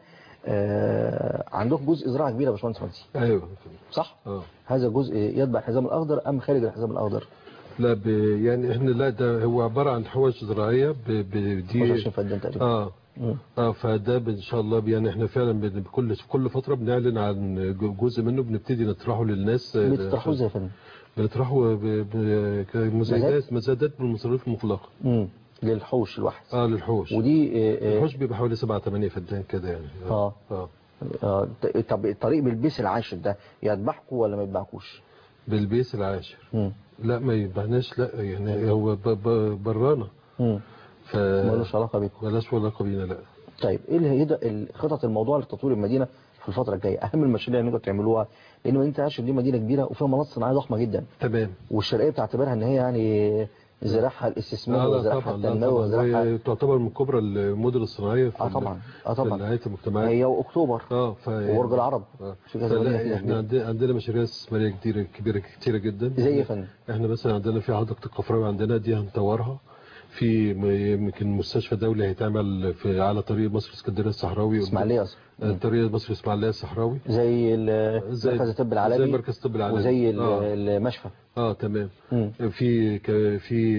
آه، عندكم جزء زراعة كبيرة يا باشمهندس مجدي ايوه صح؟ اه هذا الجزء يتبع الحزام الأخضر أم خارج الحزام الأخضر؟ لا ب... يعني احنا لا ده هو عباره عن حواش زراعيه ب... ب... دي 25 فدان تقريبا اه مم. اه فده ان شاء الله يعني احنا فعلا بن- كل كل فتره بنعلن عن جزء منه بنبتدي نطرحه للناس آه، بتطرحوه ازاي يا فندم؟ بنطرحه ب... ب... كمزايدات مزايدات بالمصاريف المغلقه مم. للحوش الواحد اه للحوش ودي آه، آه، الحوش بيبقى حوالي 7 8 فدان كده يعني اه اه آه، ط- طب الطريق بالبيس العاشر ده يذبحكم ولا ما يذبحكوش؟ بالبيس العاشر مم. لا ما يبعناش لا يعني هو ب... ب... برانا مم. ف ملوش علاقة بيكم ملوش علاقه بينا لا طيب ايه اللي هي خطط الموضوع لتطوير المدينه في الفتره الجايه اهم المشاريع اللي انتوا تعملوها لان مدينه العاشر دي مدينه كبيره وفيها مناطق صناعيه ضخمه جدا تمام والشرقيه بتعتبرها ان هي يعني زراعها الاستثمار لا لا وزراعها طبعا لا التنموي طبعا وزراعها وهي تعتبر من كبرى المدن الصناعيه في اه ال- طبعا اه في طبعا النهايه المجتمعات هي واكتوبر اه ف وبرج العرب آه. في كذا مدينه فلا كده احنا كبيرة. عندنا عندنا مشاريع استثماريه كتيره كبيره كتيره جدا زي ايه يا فندم؟ احنا مثلا عندنا في حديقه القفراوي عندنا دي هنطورها في م- يمكن مستشفى دولي هيتعمل في على طريق مصر اسكندريه الصحراوي اسماعيليه اصلا آه، طريق مصر اسماعيليه الصحراوي زي ال- زي- مركز الطب العالمي زي مركز الطب العالمي. وزي ال- آه. المشفى اه تمام مم. في ك- في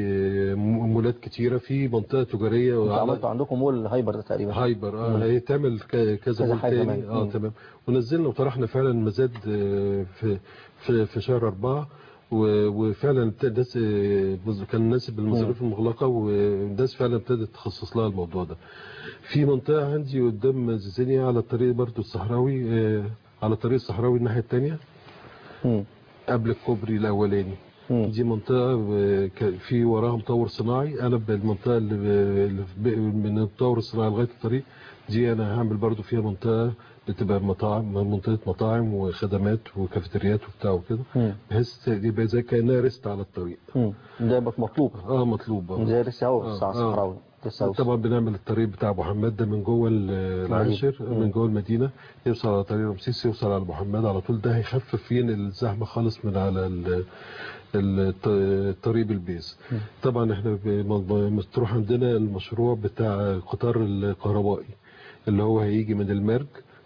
م- مولات كتيره في منطقه تجاريه انتوا وعلى- عملتوا عندكم مول هايبر ده تقريبا هايبر اه مم. هيتعمل ك- كذا كذا مول حاجة تاني كمان. اه مم. تمام ونزلنا وطرحنا فعلا مزاد آه، في في في شهر أربعة و- وفعلا ابتدى الناس آه، بز- كان مناسب بالمصاريف المغلقه والناس فعلا ابتدت تخصص لها الموضوع ده. في منطقه عندي قدام زيزينيا على الطريق برضو الصحراوي آه، على الطريق الصحراوي الناحيه الثانيه مم. قبل الكوبري الاولاني مم. دي منطقة آه، ك- في وراها مطور صناعي أنا بالمنطقة اللي اللي في- من المطور الصناعي لغاية الطريق دي أنا هعمل برضو فيها منطقة بتبقى مطاعم منطقة مطاعم وخدمات وكافيتريات وبتاع وكده مم. بحيث يبقى زي كأنها ريست على الطريق مم. ده بقى مطلوب اه مطلوب آه. زي لسه هو آه، الساعه آه. الصحراوي لسه هو طبعا بنعمل الطريق بتاع ابو حماد ده من جوه ال- العاشر مم. من جوه المدينه يوصل على طريق رمسيس يوصل على ابو حماد على طول ده هيخفف ينقل الزحمه خالص من على ال- الط- الطريق بالبيز طبعا احنا ب- مطروح عندنا المشروع بتاع القطار الكهربائي اللي هو هيجي من المرج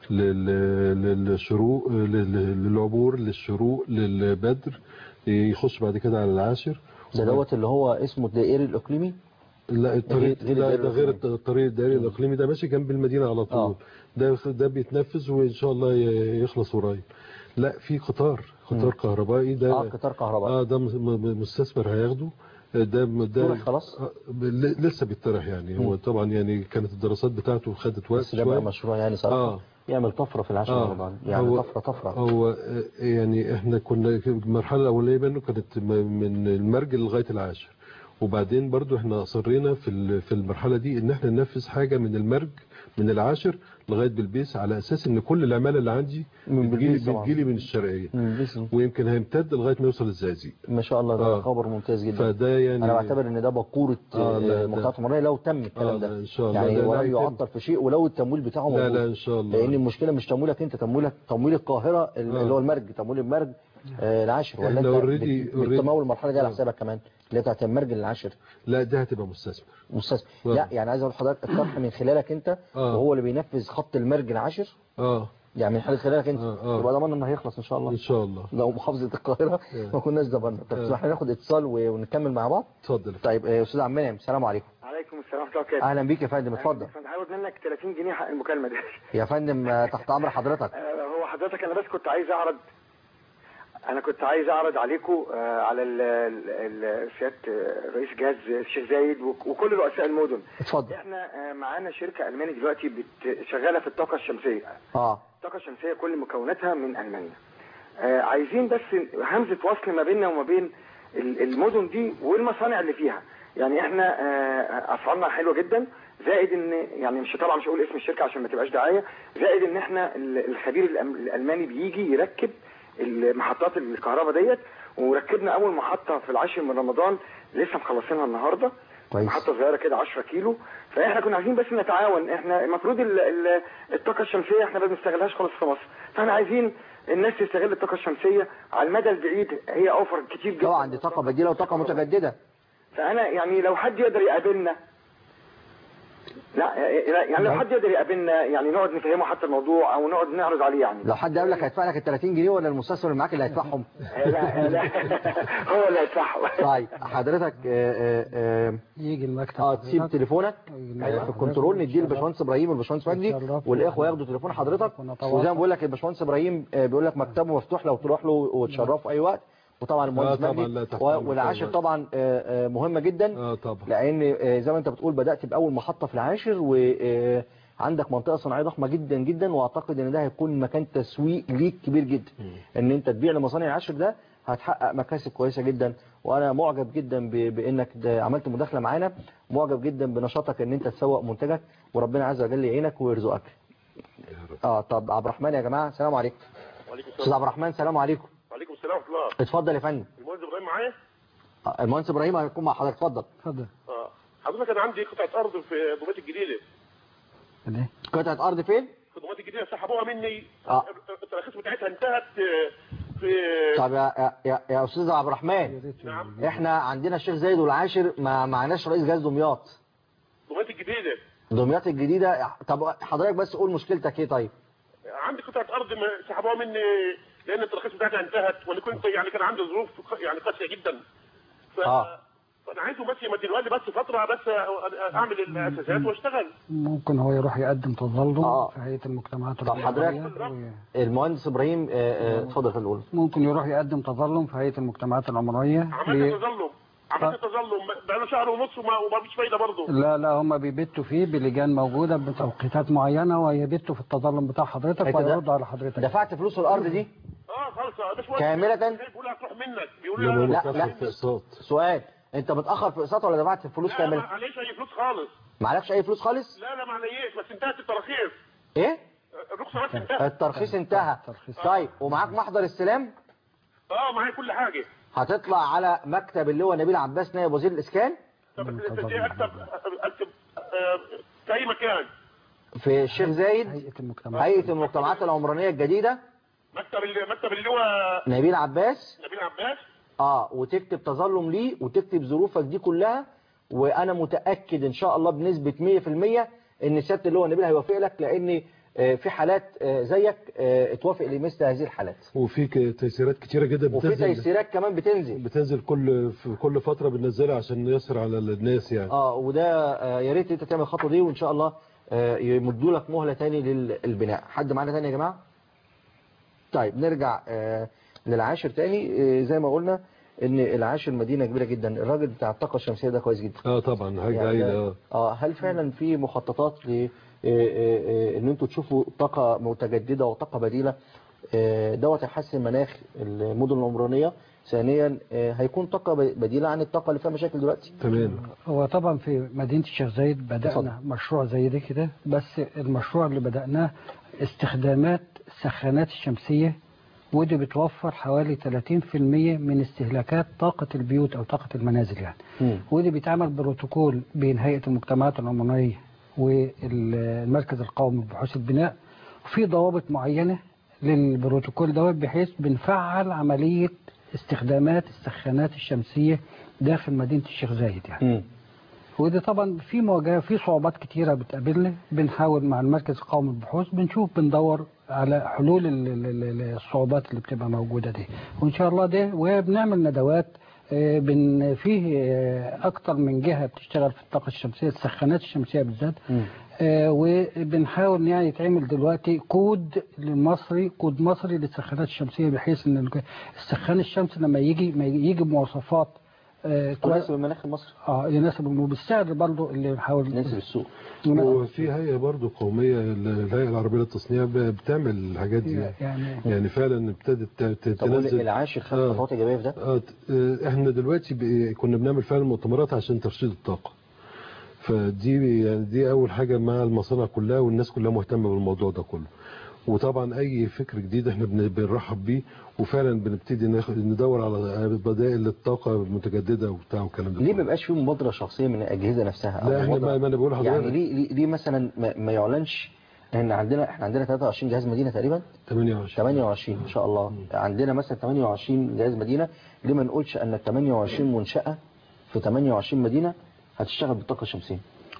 لل- للشروق لل- للعبور للشروق للبدر يخش بعد كده على العاشر ده دوت اللي هو اسمه الدائري الاقليمي لا الطريق غير- غير لا الدائري ده غير الإقليمي. الطريق الدائري الاقليمي ده ماشي جنب المدينه على طول آه. ده ده بيتنفذ وان شاء الله ي- يخلص قريب لا في قطار قطار كهربائي ده اه قطار كهربائي اه ده م- م- مستثمر هياخده ده ده طرح خلاص؟ آه، ل- لسه بيطرح يعني هو طبعا يعني كانت الدراسات بتاعته خدت وقت بس ده بقى شويه مشروع يعني صراحه اه يعمل طفره في العاشر آه. رمضان يعني هو- طفره طفره هو آه، يعني احنا كنا في المرحله الاولانيه منه كانت م- من المرج لغايه العاشر وبعدين برضو احنا اصرينا في ال- في المرحله دي ان احنا ننفذ حاجه من المرج من العاشر لغايه بالبيس على اساس ان كل العماله اللي عندي من بتجيلي بلبيس طبعا. بتجيلي من الشرقيه مم، بس- ويمكن هيمتد لغايه ما يوصل الزقازيق ما شاء الله ده آه. خبر ممتاز جدا فده يعني انا بعتبر ان ده بقوره آه، لا، آه، ده- مجتمعات عمرانيه لو تم الكلام آه، ده لا، إن شاء الله. يعني لا، لا، ولم هيتم. يعطل في شيء ولو التمويل بتاعه لا موجود لا ان شاء الله لان المشكله مش تمويلك انت تمويلك تمويل القاهره ال- آه. اللي هو المرج تمويل المرج آه، العاشر ولا إحنا انت already- بت- بتمول المرحله دي على آه. حسابك كمان اللي هي بتاعت المرج العاشر لا ده هتبقى مستثمر مستثمر آه. لا يعني عايز اقول لحضرتك الطرح من خلالك انت آه. وهو اللي بينفذ خط المرج العاشر اه يعني من خلال خلالك انت آه، آه. يبقى ضمننا انه هيخلص ان شاء الله ان شاء الله لو محافظه القاهره آه. ما كناش ضمننا طب آه. تسمح لنا ناخد اتصال و- ونكمل مع بعض اتفضل طيب آه، استاذ عم منعم السلام عليكم عليكم عليكم السلام ورحمه الله وبركاته اهلا بيك يا فندم اتفضل كنت هاخد منك 30 جنيه حق المكالمه دي يا فندم آه، تحت امر حضرتك آه، هو حضرتك انا بس كنت عايز اعرض انا كنت عايز اعرض عليكم آه، على ال- ال- ال- سياده آه، رئيس جهاز الشيخ زايد وك- وكل رؤساء المدن اتفضل احنا آه، معانا شركه الماني دلوقتي بت- شغاله في الطاقه الشمسيه اه الطاقه الشمسيه كل مكوناتها من المانيا آه، عايزين بس همزه وصل ما بيننا وما بين ال- المدن دي والمصانع اللي فيها يعني احنا آه، اسعارنا حلوه جدا زائد ان يعني مش طبعا مش هقول اسم الشركه عشان ما تبقاش دعايه زائد ان احنا ال- الخبير الأم- الالماني بيجي يركب المحطات الكهرباء ديت وركبنا اول محطه في العاشر من رمضان لسه مخلصينها النهارده كويس. محطه صغيره كده 10 كيلو فاحنا كنا عايزين بس نتعاون احنا المفروض ال- ال- الطاقه الشمسيه احنا ما بنستغلهاش خالص في مصر فاحنا عايزين الناس تستغل الطاقه الشمسيه على المدى البعيد هي اوفر كتير جدا طبعا دي طاقه بديله وطاقه متجدده فانا يعني لو حد يقدر يقابلنا لا يعني لو حد يقدر يقابلنا يعني نقعد نفهمه حتى الموضوع او نقعد نعرض عليه يعني لو حد قابلك هيدفع لك ال 30 جنيه ولا المستثمر اللي معاك اللي هيدفعهم لا لا هو اللي هيدفعهم طيب حضرتك آه، آه، آه، يجي المكتب اه تسيب تليفونك آه، في الكنترول نديه للباشمهندس ابراهيم والباشمهندس مجدي والاخوه ياخدوا تليفون حضرتك وزي ما بقول لك الباشمهندس ابراهيم آه، بيقول لك مكتبه مفتوح لو تروح له وتشرفه اي وقت وطبعا المهندس طبعاً، مجدي لا تحت و- أمرك والعاشر طبعاً. طبعا آه، آه، مهمه جدا اه طبعا لان آه، زي ما انت بتقول بدات باول محطه في العاشر وعندك منطقه صناعيه ضخمه جدا جدا واعتقد ان ده هيكون مكان تسويق ليك كبير جدا ان انت تبيع لمصانع العاشر ده هتحقق مكاسب كويسه جدا وانا معجب جدا ب- بانك ده عملت مداخله معانا معجب جدا بنشاطك ان انت تسوق منتجك وربنا عز وجل يعينك ويرزقك اه طب عبد الرحمن يا جماعه السلام عليكم وعليكم استاذ عبد الرحمن السلام عليكم وعليكم السلام ورحمه الله اتفضل يا فندم المهندس ابراهيم معايا آه، المهندس ابراهيم هيكون مع حضرتك اتفضل اتفضل اه حضرتك انا عندي قطعه ارض في دمياط الجديده قطعه ارض فين في دمياط الجديده سحبوها مني اه التراخيص بتاعتها انتهت آه، في طب يا يا يا, يا استاذ عبد الرحمن نعم احنا عندنا الشيخ زايد والعاشر ما معناش رئيس جهاز دمياط دمياط الجديده دمياط الجديده طب حضرتك بس قول مشكلتك ايه طيب عندي قطعه ارض م- سحبوها مني لان التراخيص بتاعتها انتهت وانا كنت يعني كان عندي ظروف ق- يعني قاسيه جدا ف... اه فانا عايزه بس يمدلوا لي بس فتره بس أ- اعمل الاساسات واشتغل ممكن هو يروح يقدم تظلم في هيئة المجتمعات طب حضرتك المهندس ابراهيم آه، آه، اتفضل خلينا نقول ممكن يروح يقدم تظلم في هيئة المجتمعات العمرانية عملت لي- تظلم عملت تظلم بقاله شهر ونص وما وما فيش فايده برضه لا لا هم بيبتوا فيه بلجان موجودة بتوقيتات معينة ويبتوا في الظلم بتاع حضرتك أنت ده- ويردوا على حضرتك دفعت فلوس الارض دي اه خالص يا باشمهندس كاملة؟ بيقول هتروح منك بيقول لا لا سؤال انت متاخر في اقساط ولا دفعت فلوس لا ما كامله عليش اي فلوس خالص معلكش اي فلوس خالص لا لا ما عليش بس انتهت التراخيص ايه الرخصه بس انتهت الترخيص انتهى طيب ومعاك محضر استلام اه معايا كل حاجه هتطلع على مكتب اللي هو نبيل عباس نائب وزير الاسكان طب انت دي اكتب اكتب آه، في اي مكان في الشيخ زايد هيئة المجتمعات هيئه المجتمعات العمرانيه الجديده مكتب ال- مكتب اللي هو نبيل عباس نبيل عباس اه وتكتب تظلم ليه وتكتب ظروفك دي كلها وانا متاكد ان شاء الله بنسبه 100% ان سياده اللي هو نبيل هيوافق لك لان آه، في حالات آه، زيك آه، اتوافق لمثل هذه الحالات وفي ك- تيسيرات كتيره جدا وفي بتنزل تيسيرات كمان بتنزل بتنزل كل في كل فتره بننزلها عشان نيسر على الناس يعني اه وده آه، يا ريت انت تعمل الخطوه دي وان شاء الله آه، يمدوا لك مهله تاني للبناء حد معانا تاني يا جماعه طيب نرجع آه، للعاشر تاني آه، زي ما قلنا ان العاشر مدينه كبيره جدا الراجل بتاع الطاقه الشمسيه ده كويس جدا اه طبعا حاجه يعني هايله ده- اه اه هل فعلا في مخططات ل آه، آه، آه، ان انتوا تشوفوا طاقه متجدده وطاقه بديله آه، دوت يحسن مناخ المدن العمرانيه ثانيا آه، هيكون طاقه بديله عن الطاقه اللي فيها مشاكل دلوقتي تمام هو طبعا في مدينة الشيخ زايد بدأنا مشروع زي ده كده بس المشروع اللي بدأناه استخدامات السخانات الشمسية ودي بتوفر حوالي 30% من استهلاكات طاقة البيوت أو طاقة المنازل يعني ودي بيتعمل بروتوكول بين هيئة المجتمعات العمرانية والمركز القومي لبحوث البناء وفي ضوابط معينة للبروتوكول دوت بحيث بنفعل عملية استخدامات السخانات الشمسية داخل مدينة الشيخ زايد يعني وده طبعا في مواجهة في صعوبات كتيرة بتقابلنا بنحاول مع المركز القومي للبحوث بنشوف بندور على حلول ال- ال- ال- الصعوبات اللي بتبقى موجودة دي وإن شاء الله ده وبنعمل ندوات آه، بن فيه آه، اكتر من جهه بتشتغل في الطاقه الشمسيه السخانات الشمسيه بالذات آه، وبنحاول يعني يتعمل دلوقتي كود لمصري كود مصري للسخانات الشمسيه بحيث ان السخان الشمسي لما يجي ما يجي بمواصفات آه، كويس يناسب المناخ المصري اه يناسب وبالسعر برضه اللي بنحاول يناسب السوق وفي هيئه برضه قوميه الهيئه العربيه للتصنيع ب- بتعمل الحاجات دي يعني يعني فعلا ابتدت ت- ت- طب قول لي تنزل العاشر خد خطوات ايجابيه في ده آه، ت- آه، احنا دلوقتي ب- كنا بنعمل فعلا مؤتمرات عشان ترشيد الطاقه فدي يعني دي اول حاجه مع المصانع كلها والناس كلها مهتمه بالموضوع ده كله وطبعا اي فكر جديد احنا بن- بنرحب بيه وفعلا بنبتدي ناخد- ندور على بدائل للطاقه المتجدده وبتاع والكلام ده ليه ما بيبقاش فيه مبادره شخصيه من الاجهزه نفسها أو لا، إحنا مبادرة- ما- ما أنا بقول لحضرتك. يعني ليه ليه, ليه مثلا ما, ما يعلنش ان عندنا احنا عندنا 23 جهاز مدينه تقريبا 28 28 ان شاء الله عندنا مثلا 28 جهاز مدينه ليه ما نقولش ان ال 28 منشاه في 28 مدينه هتشتغل بالطاقه الشمسيه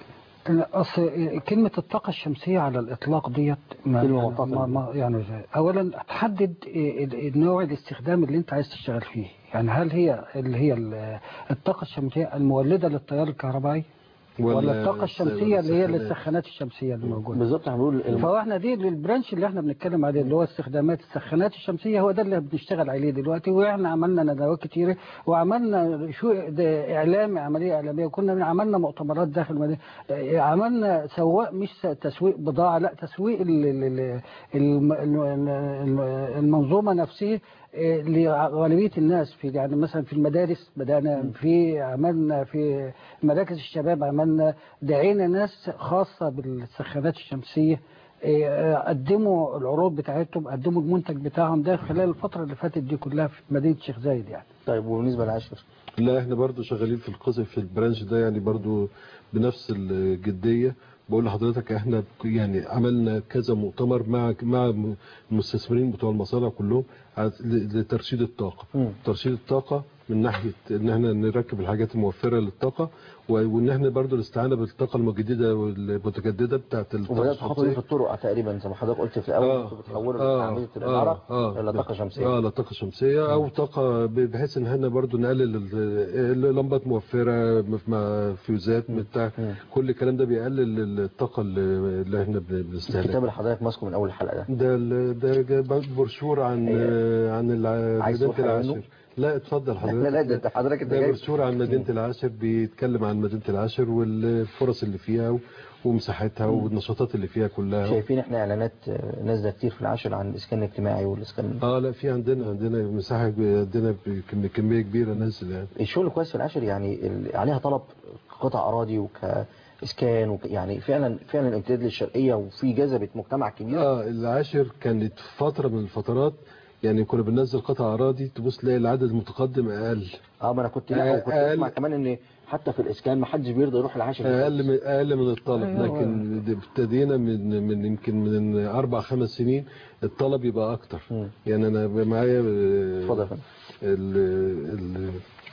اصل كلمه الطاقه الشمسيه على الاطلاق ديت ما كلمة ما مطاطة. ما يعني اولا تحدد نوع الاستخدام اللي انت عايز تشتغل فيه يعني هل هي اللي هي ال- الطاقه الشمسيه المولده للتيار الكهربائي ولا ولا الطاقه الشمسيه اللي هي السخانات. للسخانات الشمسيه اللي موجوده بالظبط احنا بنقول الم- فاحنا دي البرانش اللي احنا بنتكلم عليه اللي هو استخدامات السخانات الشمسيه هو ده اللي بنشتغل عليه دلوقتي واحنا عملنا ندوات كتيره وعملنا شو ده اعلام عمليه اعلاميه وكنا عملنا مؤتمرات داخل المدينه اه، عملنا سواء مش س- تسويق بضاعه لا تسويق ال- ال- ال- الم- الم- الم- المنظومه نفسها اه، لغالبيه الناس في يعني مثلا في المدارس بدانا في عملنا في مراكز الشباب عملنا دعينا ناس خاصه بالسخانات الشمسيه إيه، قدموا العروض بتاعتهم قدموا المنتج بتاعهم ده خلال الفترة اللي فاتت دي كلها في مدينة الشيخ زايد يعني طيب وبالنسبه للعاشر لا احنا برضو شغالين في القسم في البرانش ده يعني برضو بنفس الجدية بقول لحضرتك احنا يعني عملنا كذا مؤتمر مع مع المستثمرين بتوع المصانع كلهم عز- ل- لترشيد الطاقة ترشيد الطاقة من ناحية ان احنا نركب الحاجات الموفرة للطاقة و- وان احنا برضو الاستعانة بالطاقة المجددة والمتجددة بتاعت الطاقة وبدات تخطوا دي في الشمسية. الطرق تقريبا زي ما حضرتك قلت في الاول انتوا بتحولوا عمليه الاناره الى طاقه شمسيه اه لطاقه شمسيه او طاقه ب- بحيث ان احنا برضو نقلل ال- اللمبات موفره مع فيوزات بتاع كل الكلام ده بيقلل الطاقه اللي اللي احنا بن- بنستهلكها الكتاب اللي حضرتك ماسكه من اول الحلقه ده ده ال- ده جا- برشور عن عن الع- عايز مدينه تقول حاجة منه؟ العاشر لا اتفضل حضرتك لا لا ده أنت حضرتك انت ده جاي برشور عن مدينه العاشر بيتكلم عن مدينه العاشر والفرص اللي فيها و- ومساحتها والنشاطات اللي فيها كلها شايفين احنا اعلانات آه، نازله كتير في العاشر عن الاسكان الاجتماعي والاسكان اه لا في عندنا عندنا مساحه عندنا كم- كميه كبيره نازل يعني الشغل كويس في العاشر يعني ال- عليها طلب قطع اراضي وكاسكان وك يعني فعلا فعلا امتداد للشرقيه وفي جذبه مجتمع كبير اه العاشر كانت فتره من الفترات يعني كنا بننزل قطع اراضي تبص تلاقي العدد المتقدم اقل اه ما انا كنت لا آه، وكنت أقل- اسمع كمان ان حتى في الاسكان ما حدش بيرضى يروح العاشر اقل من اقل من الطلب أيوة. لكن ابتدينا من من يمكن من اربع خمس سنين الطلب يبقى اكتر يعني انا معايا اتفضل يا فندم. ال ال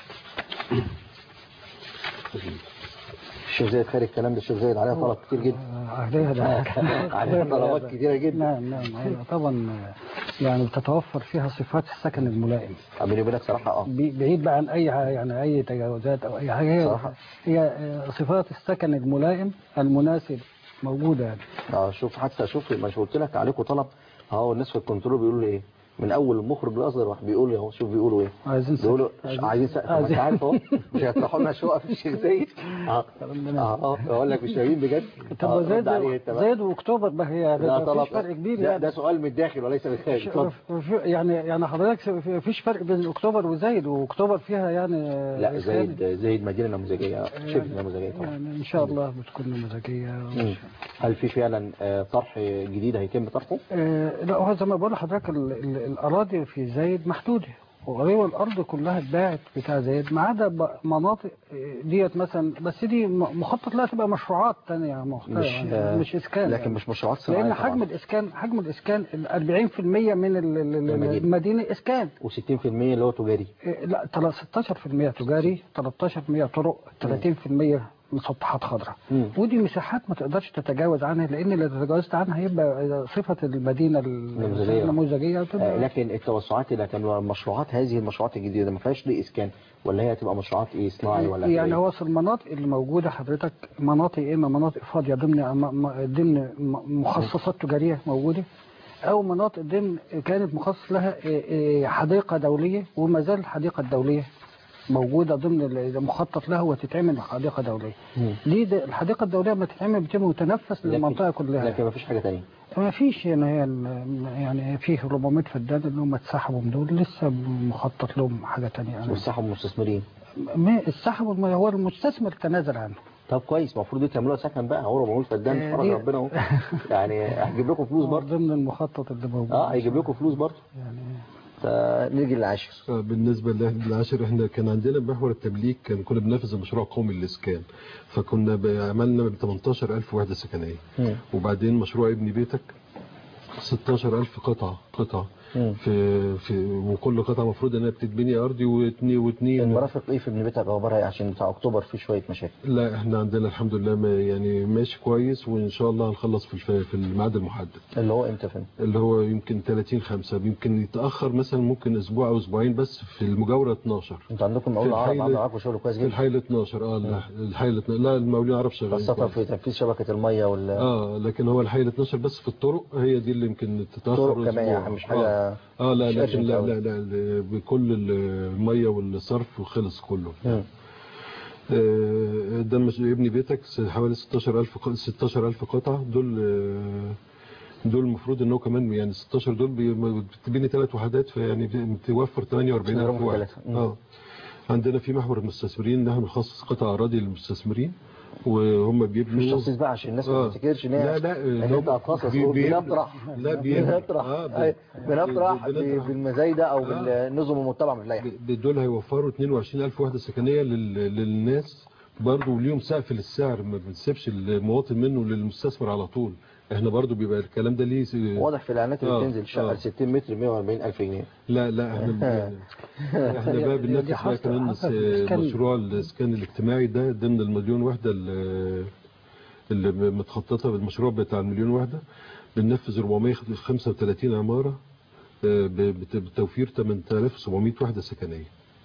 الشيخ زايد خارج الكلام ده الشيخ زايد عليها طلب كتير جدا عليها ده عليها طلبات كتيره جدا نعم نعم أيوة طبعا يعني بتتوفر فيها صفات السكن الملائم بيني وبينك صراحه اه بي- بعيد بقى عن اي يعني اي تجاوزات او اي حاجه هي صراحة. هي آه، صفات السكن الملائم المناسب موجوده يعني اه شوف حتى شوف مش قلت لك عليكم طلب اهو الناس في الكنترول بيقولوا لي ايه من اول المخرج الاصغر واحد بيقول لي اهو شوف بيقولوا ايه عايزين سقف. بيقولوا عايزين- عايزين سقف ما انت عايزين- عارف اهو مش هيطرحوا لنا شقق في الشيخ زايد اه اه اه اقول لك مش فاهمين بجد طب آه، زايد رد عليه انت بقى. زايد واكتوبر ما هي ده مفيش طلب فرق كبير ده, يعني ده سؤال من الداخل وليس من الخارج اتفضل في- يعني يعني حضرتك مفيش فرق بين اكتوبر وزايد واكتوبر فيها يعني لا زايد زايد مدينه نموذجيه شبه نموذجيه طبعا يعني ان شاء الله بتكون نموذجيه مم. هل في فعلا آه، طرح جديد هيتم طرحه؟ آه، لا هو زي ما بقول لحضرتك ال- ال- الاراضي في زايد محدوده وغير الارض كلها اتباعت بتاع زايد ما عدا ب- مناطق آه، ديت مثلا بس دي م- مخطط لها تبقى مشروعات ثانيه مختلفه مش يعني آه، مش اسكان لكن يعني. مش مشروعات صناعيه لان حجم الاسكان حجم الاسكان ال 40% من ال- ال- ال- المدينة. المدينه اسكان و60% اللي هو تجاري آه، لا تلا- 16% تجاري 13% طرق 30% مسطحات خضراء ودي مساحات ما تقدرش تتجاوز عنها لان لو تجاوزت عنها هيبقى صفه المدينه نموذجية. النموذجيه آه، تبقى لكن التوسعات اللي هتعملوها المشروعات هذه المشروعات الجديده ما فيهاش ليه اسكان ولا هي هتبقى مشروعات ايه صناعي ولا يعني إيه؟ هو في المناطق اللي موجوده حضرتك مناطق يا اما مناطق فاضيه ضمن م- م- ضمن م- مخصصات تجاريه موجوده او مناطق ضمن كانت مخصص لها إيه، إيه، حديقه دوليه وما زال الحديقه الدوليه موجوده ضمن المخطط لها وتتعمل حديقه دوليه ليه ده الحديقه الدوليه ما تتعمل بتبقى متنفس للمنطقه كلها لكن ما فيش حاجه ثانيه ما فيش يعني هي ال- يعني فيه 400 فدان اللي هم اتسحبوا من دول لسه مخطط لهم حاجه ثانيه يعني والسحب المستثمرين ما السحب الم- هو المستثمر تنازل عنه طب كويس المفروض دي تعملوها سكن بقى هو 400 فدان آه، فرج دي- ربنا اهو يعني هيجيب لكم فلوس برضه ضمن المخطط اللي موجود اه هيجيب لكم فلوس برضه فنيجي للعاشر آه، بالنسبة لل- للعاشر احنا كان عندنا محور التمليك كان كنا بننفذ المشروع القومي للإسكان فكنا ب- عملنا ب 18000 وحدة سكنية وبعدين مشروع ابني بيتك 16000 قطعة قطعة في في وكل قطعة المفروض انها بتتبني ارضي واثنين واثنين المرافق ايه في ابن بيتك اخبارها ايه عشان بتاع اكتوبر فيه شويه مشاكل لا احنا عندنا الحمد لله ما يعني ماشي كويس وان شاء الله هنخلص في الف- في الميعاد المحدد اللي هو امتى فين اللي هو يمكن 30 5 يمكن يتاخر مثلا ممكن اسبوع او اسبوعين بس في المجاوره 12 انتوا عندكم مقاول عرب عامل معاكم شغل كويس في جدا الحيل 12 اه لا، الحيل 12 لا المقاولين العرب شغالين خاصه كويس. في تنفيذ شبكه الميه وال اه لكن هو الحيل 12 بس في الطرق هي دي اللي يمكن تتاخر طرق كمان أسبوع. يعني مش حاجة- اه, آه لا مش لكن urgent لا أوي. لا, لا, لا بكل الميه والصرف وخلص كله مم. آه، ده مش ابني بيتك س- حوالي 16000 ق- 16000 قطعه دول آه، دول المفروض ان هو كمان يعني 16 دول بي- بتبني ثلاث وحدات فيعني بتوفر 48000 تضربهم واحد ثلاثة. مم. اه عندنا في محور المستثمرين ان احنا بنخصص قطع اراضي للمستثمرين وهم بيبنوا مش تخصيص بقى عشان الناس ما آه. تفتكرش ان لا هي لا ان ده انت هتخصص بي- تقول بي- بنطرح لا بيبنوا. بنطرح آه، ب- أي، بنطرح ب- بنطرح. ب- بالمزايده او بالنظم المتبعه من اللائحه ب- دول هيوفروا 22000 وحده سكنيه لل- للناس برضه وليهم سقف للسعر ما بنسيبش المواطن منه للمستثمر على طول احنا برضه بيبقى الكلام ده ليه س- واضح في الاعلانات اللي آه، بتنزل شقه آه. 60 متر 140 الف جنيه لا لا احنا ب- احنا بقى دي بننفذ بقى حصل- كمان حصل في الإسكان. مشروع الاسكان الاجتماعي ده ضمن المليون وحده اللي اللي متخططه بالمشروع بتاع المليون وحده بننفذ 435 عماره آه، ب- بت- بتوفير 8700 وحده سكنيه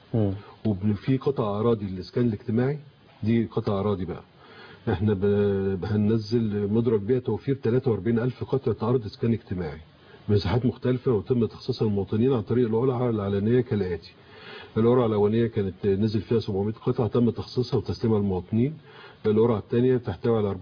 وفي قطع اراضي الاسكان الاجتماعي دي قطع اراضي بقى احنا ب- هننزل مدرج بيها توفير 43000 قطعه ارض اسكان اجتماعي مساحات مختلفه وتم تخصيصها للمواطنين عن طريق القرعه العلنيه كالاتي القرعه الاولانيه كانت نزل فيها 700 قطعه تم تخصيصها وتسليمها للمواطنين القرعه الثانيه تحتوي على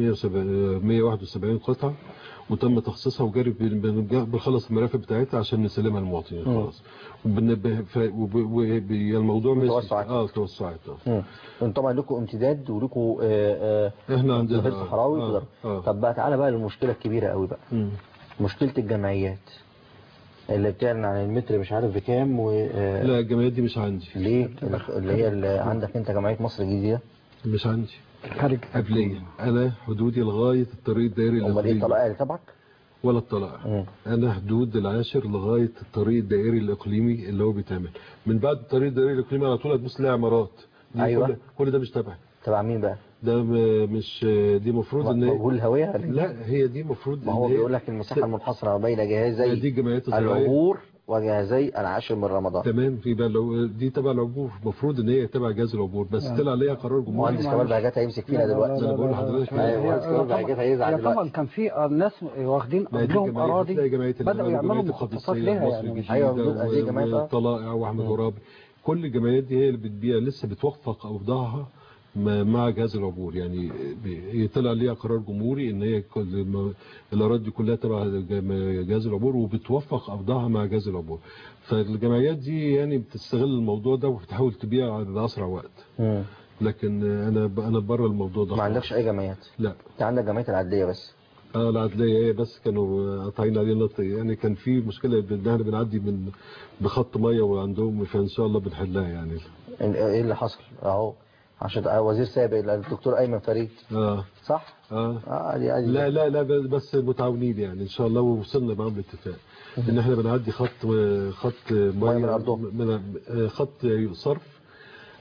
4171 قطعه وتم تخصيصها وجاري بن- بن- بنخلص المرافق بتاعتها عشان نسلمها للمواطنين مم. خلاص وبن- ف- وب- وب- الموضوع ماشي توسعات. اه توسعات اه مم. انتوا طبعا لكم امتداد ولكم آه، آه، احنا عندنا ظهير آه، صحراوي آه، وكده. آه. طب بقى تعالى بقى للمشكله الكبيره قوي بقى مم. مشكله الجمعيات اللي بتعلن عن المتر مش عارف بكام و آه، لا الجمعيات دي مش عندي ليه اللي هي اللي عندك انت جمعيه مصر الجديده مش عندي خارج قبلية انا حدودي لغايه الطريق الدائري امال ايه الاقليمي الطلائع اللي تبعك ولا الطلائع انا حدود العاشر لغايه الطريق الدائري الاقليمي اللي هو بيتعمل من بعد الطريق الدائري الاقليمي على طول هتبص تلاقي عمارات دي أيوة. كل, كل ده مش تبعي تبع مين بقى ده م- مش دي المفروض ان هي- مجهول الهويه ولا إيه؟ لا هي دي المفروض ما هو إن هي- بيقول لك المساحه المنحصره بين جهازي دي الجمعيات الزراعيه العبور وجهازي العاشر من رمضان تمام في بقى لو دي تبع العبور المفروض ان هي تبع جهاز العبور بس يعني. طلع عليها قرار جمهوري مهندس كمال بهجات هيمسك فينا دلوقتي انا بقول لحضرتك ايوه مهندس كمال بهجات هيزعل هي طبعا دلوقتي كان في ناس واخدين ما هي دي لهم جمعية- اراضي هتلاقي جمعية بدأوا الأمل يعملوا وجمعية مخططات القادسية ليها ومصر يعني مش- الجديدة أيوة، موجود هذه الجمعيات، آه. والطلائع واحمد غرابي كل الجمعيات دي هي اللي بتبيع لسه بتوفق اوضاعها ما- مع جهاز العبور يعني ب- هي طلع ليها قرار جمهوري ان هي كل ما- الاراضي دي كلها تبع جم- جهاز العبور وبتوفق اوضاعها مع جهاز العبور فالجمعيات دي يعني بتستغل الموضوع ده وبتحاول تبيع باسرع وقت مم. لكن انا ب- انا بره الموضوع ده ما عندكش اي جمعيات لا انت عندك جمعيه العدليه بس اه العدليه هي بس كانوا قاطعين علينا الطريق. يعني كان في مشكله ان احنا بنعدي من بخط ميه وعندهم فان شاء الله بنحلها يعني ايه اللي حصل اهو عشان وزير سابق الدكتور ايمن فريد اه صح اه اه دي دي لا لا لا بس متعاونين يعني ان شاء الله ووصلنا معاهم لاتفاق ان احنا بنعدي خط خط ميه من أرضهم. من خط صرف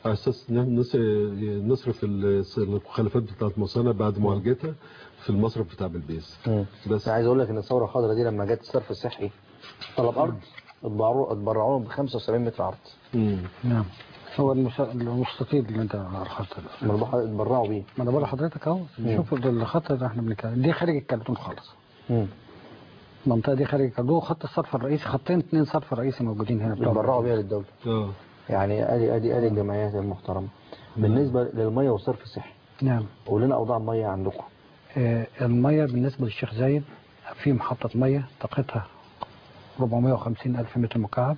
على اساس ان نص- نصرف ال- المخلفات بتاعت المصانع بعد معالجتها في المصرف بتاع بلبيس بس عايز اقول لك ان الثوره الخضراء دي لما جت الصرف الصحي طلب ارض اتبرعوا اتبرعوا لهم ب 75 متر عرض نعم هو المس- المستطيل اللي انت رخصت ده ما انا اتبرعوا بيه ما انا بقول لحضرتك اهو مم. شوف ده الخط اللي احنا بنتكلم دي خارج الكرتون خالص مم. المنطقه دي خارج الكرتون خط الصرف الرئيسي خطين اثنين صرف رئيسي موجودين هنا بتوع اتبرعوا بيها للدوله اه يعني ادي ادي ادي الجمعيات المحترمه بالنسبه للميه والصرف الصحي نعم قول لنا اوضاع الميه عندكم آه، المية بالنسبة للشيخ زايد في محطة مية طاقتها 450 ألف متر مكعب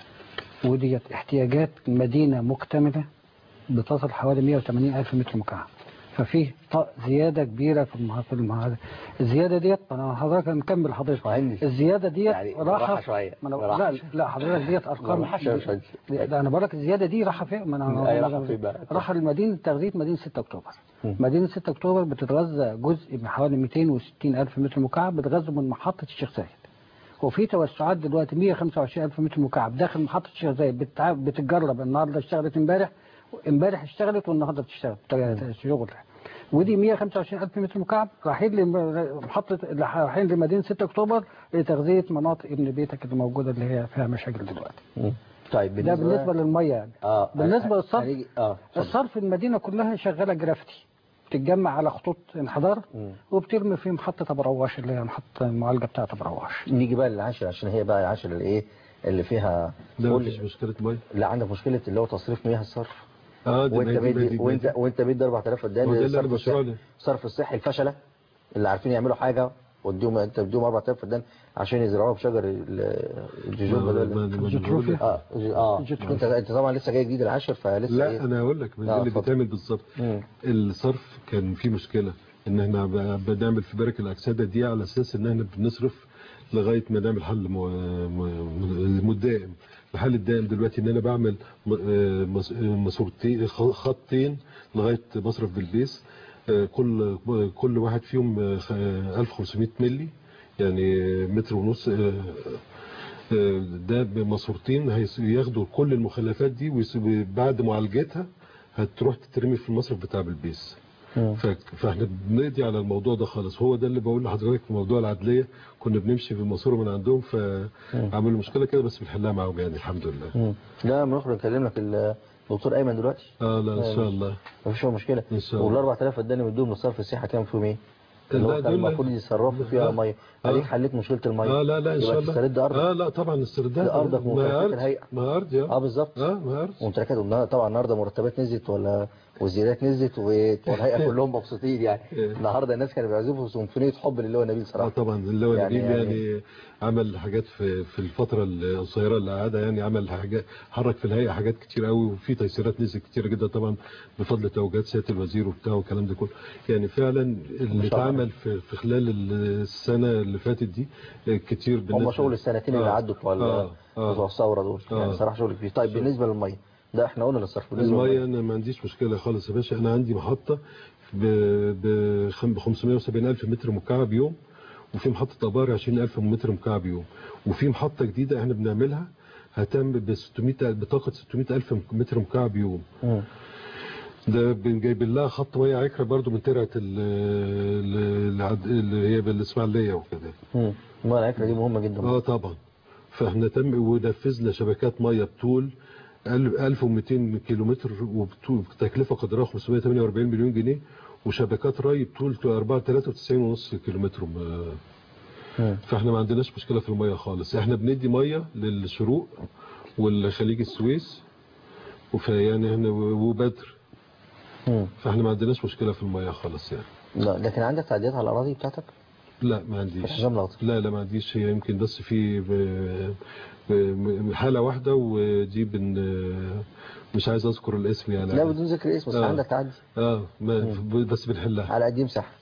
وديت احتياجات مدينة مكتملة بتصل حوالي 180 ألف متر مكعب ففيه ط- زيادة كبيرة في المه... في المه... الزيادة ديت أنا حضرتك نكمل حضرتك الزيادة ديت يعني بالراحة راحة شوية، ما أنا... بالراحة. لا لا حضرتك ديت أرقام بالراحة شوية، شوية. لا أنا بقول لك الزيادة دي راحة فين؟ ما أنا أي راحة فين بقى؟ راحة لمدينة تغذية مدينة 6 أكتوبر مم. مدينة 6 أكتوبر بتتغذى جزء من حوالي 260 ألف متر مكعب بتغذى من محطة الشيخ زايد وفي توسعات دلوقتي 125 ألف متر مكعب داخل محطة الشيخ زايد بتع... بتتجرب النهارده اشتغلت امبارح امبارح اشتغلت والنهارده بتشتغل بت- شغل ودي 125 ألف متر مكعب رايحين لمحطة رايحين لمدينة 6 أكتوبر لتغذية مناطق ابن بيتك اللي موجودة اللي هي فيها مشاكل دلوقتي مم. طيب ده بالنسبة للمية يعني اه بالنسبة للصرف هنيجي- اه اتفضل. الصرف المدينة كلها شغالة جرافتي بتتجمع على خطوط انحدار مم. وبترمي في محطة أبو رواش اللي هي محطة المعالجة بتاعة أبو رواش نيجي بقى للعاشر عشان هي بقى العاشر اللي ايه اللي فيها لا قول- مفيش مشكله ميه لا عندك مشكله اللي هو تصريف مياه الصرف اه دي وانت دي- دي- بيدي دي- وانت دي- وانت بيدي 4000 فدان هو ده اللي للصرف انا بشرح الصحي له. الصرف الصحي الفشله اللي عارفين يعملوا حاجه واديهم انت بتديهم 4000 فدان عشان يزرعوها بشجر ال- الجوجوبا ما- ده ما- اللي- ما- الجوتروفيا؟ اه ج- اه انت انت طبعا لسه جاي جديد العاشر فلسه لا ايه انا هقول لك آه، اللي اتفضل. بيتعمل بالظبط مم. الصرف كان فيه مشكله ان احنا ب- بنعمل في برك الاكسده دي على اساس ان احنا بنصرف لغايه ما نعمل حل م- م- مدائم الحل الدائم دلوقتي ان انا بعمل م- آه، مس- آه، ماسورتين خ- خطين لغايه مصرف بالبيس آه، كل كل واحد فيهم آه، خ- آه، 1500 ملي يعني متر ونص آه، آه، ده بماسورتين هيس- ياخدوا كل المخلفات دي ويس- بعد معالجتها هتروح تترمي في المصرف بتاع بالبيس ف- فاحنا بنقضي على الموضوع ده خالص هو ده اللي بقول لحضرتك في موضوع العدليه كنا بنمشي في الماسوره من عندهم فعملوا مشكله كده بس بنحلها معاهم يعني الحمد لله مم. لا لما نخرج نكلم لك الدكتور ايمن دلوقتي اه لا ان شاء الله مفيش هو مشكله ان شاء وال الله 4000 فدان اللي بيدوهم للصرف الصحي هتعمل فيهم ايه؟ اللي لا، هو كان دول- المفروض يتصرفوا فيها آه. ميه آه. اديك حليت مشكله الميه اه لا لا ان شاء يبقى الله تسترد ارضك اه لا طبعا الاسترداد ده ارضك ما ومكافاه أرض. الهيئه ما ارض يا اه بالظبط اه ما ارض ومتركات النهارده طبعا النهارده مرتبات نزلت ولا والزيادات نزلت و- والهيئه كلهم مبسوطين يعني النهارده الناس كانوا بيعزفوا سيمفونيه حب للي هو نبيل اه صراحه طبعا اللي هو يعني- نبيل يعني- يعني, عمل حاجات في في الفتره القصيره اللي قعدها يعني عمل حاجات حرك في الهيئه حاجات كتير قوي وفي تيسيرات نزلت كتير جدا طبعا بفضل توجيهات سياده الوزير وبتاع والكلام ده كله يعني فعلا اللي شاء الله. اتعمل في, في خلال السنه اللي فاتت دي كتير هم بالنسبه شغل السنتين اللي آه. عدوا بتوع ال- آه. آه. بتوع الثوره دول آه. يعني صراحه شغل كبير طيب بالنسبه للميه ده احنا قلنا للصرف بالنسبه المية للمية. أنا ما عنديش مشكلة خالص يا باشا أنا عندي محطة ب ب 570 ألف متر مكعب يوم وفي محطة أبار 20 ألف متر مكعب يوم وفي محطة جديدة إحنا بنعملها هتعمل ب 600 بطاقة 600 ألف متر مكعب يوم مم. ده بنجايب لها خط مية عكرة برضو من ترعة ال- ال- العد- اللي هي بالإسماعيلية وكده مم. الميه العكره دي مهمه جدا اه طبعا فاحنا تم ونفذنا شبكات ميه بطول 1200 كيلومتر وبطول- بتكلفه قدرها 548 مليون جنيه وشبكات ري بطول 93.5 كيلومتر م- مم. فاحنا ما عندناش مشكله في الميه خالص احنا بندي ميه للشروق والخليج السويس وفي يعني احنا وبدر مم. فاحنا ما عندناش مشكله في الميه خالص يعني لا لكن عندك تعديات على الاراضي بتاعتك لا ما عنديش الحزام الاخضر لا لا ما عنديش هي يمكن بس في ب- ب- حالة واحدة ودي بن مش عايز اذكر الاسم يعني لا بدون ذكر اسم بس آه. عندك تعدي اه ما بس بنحلها على قد ايه مساحه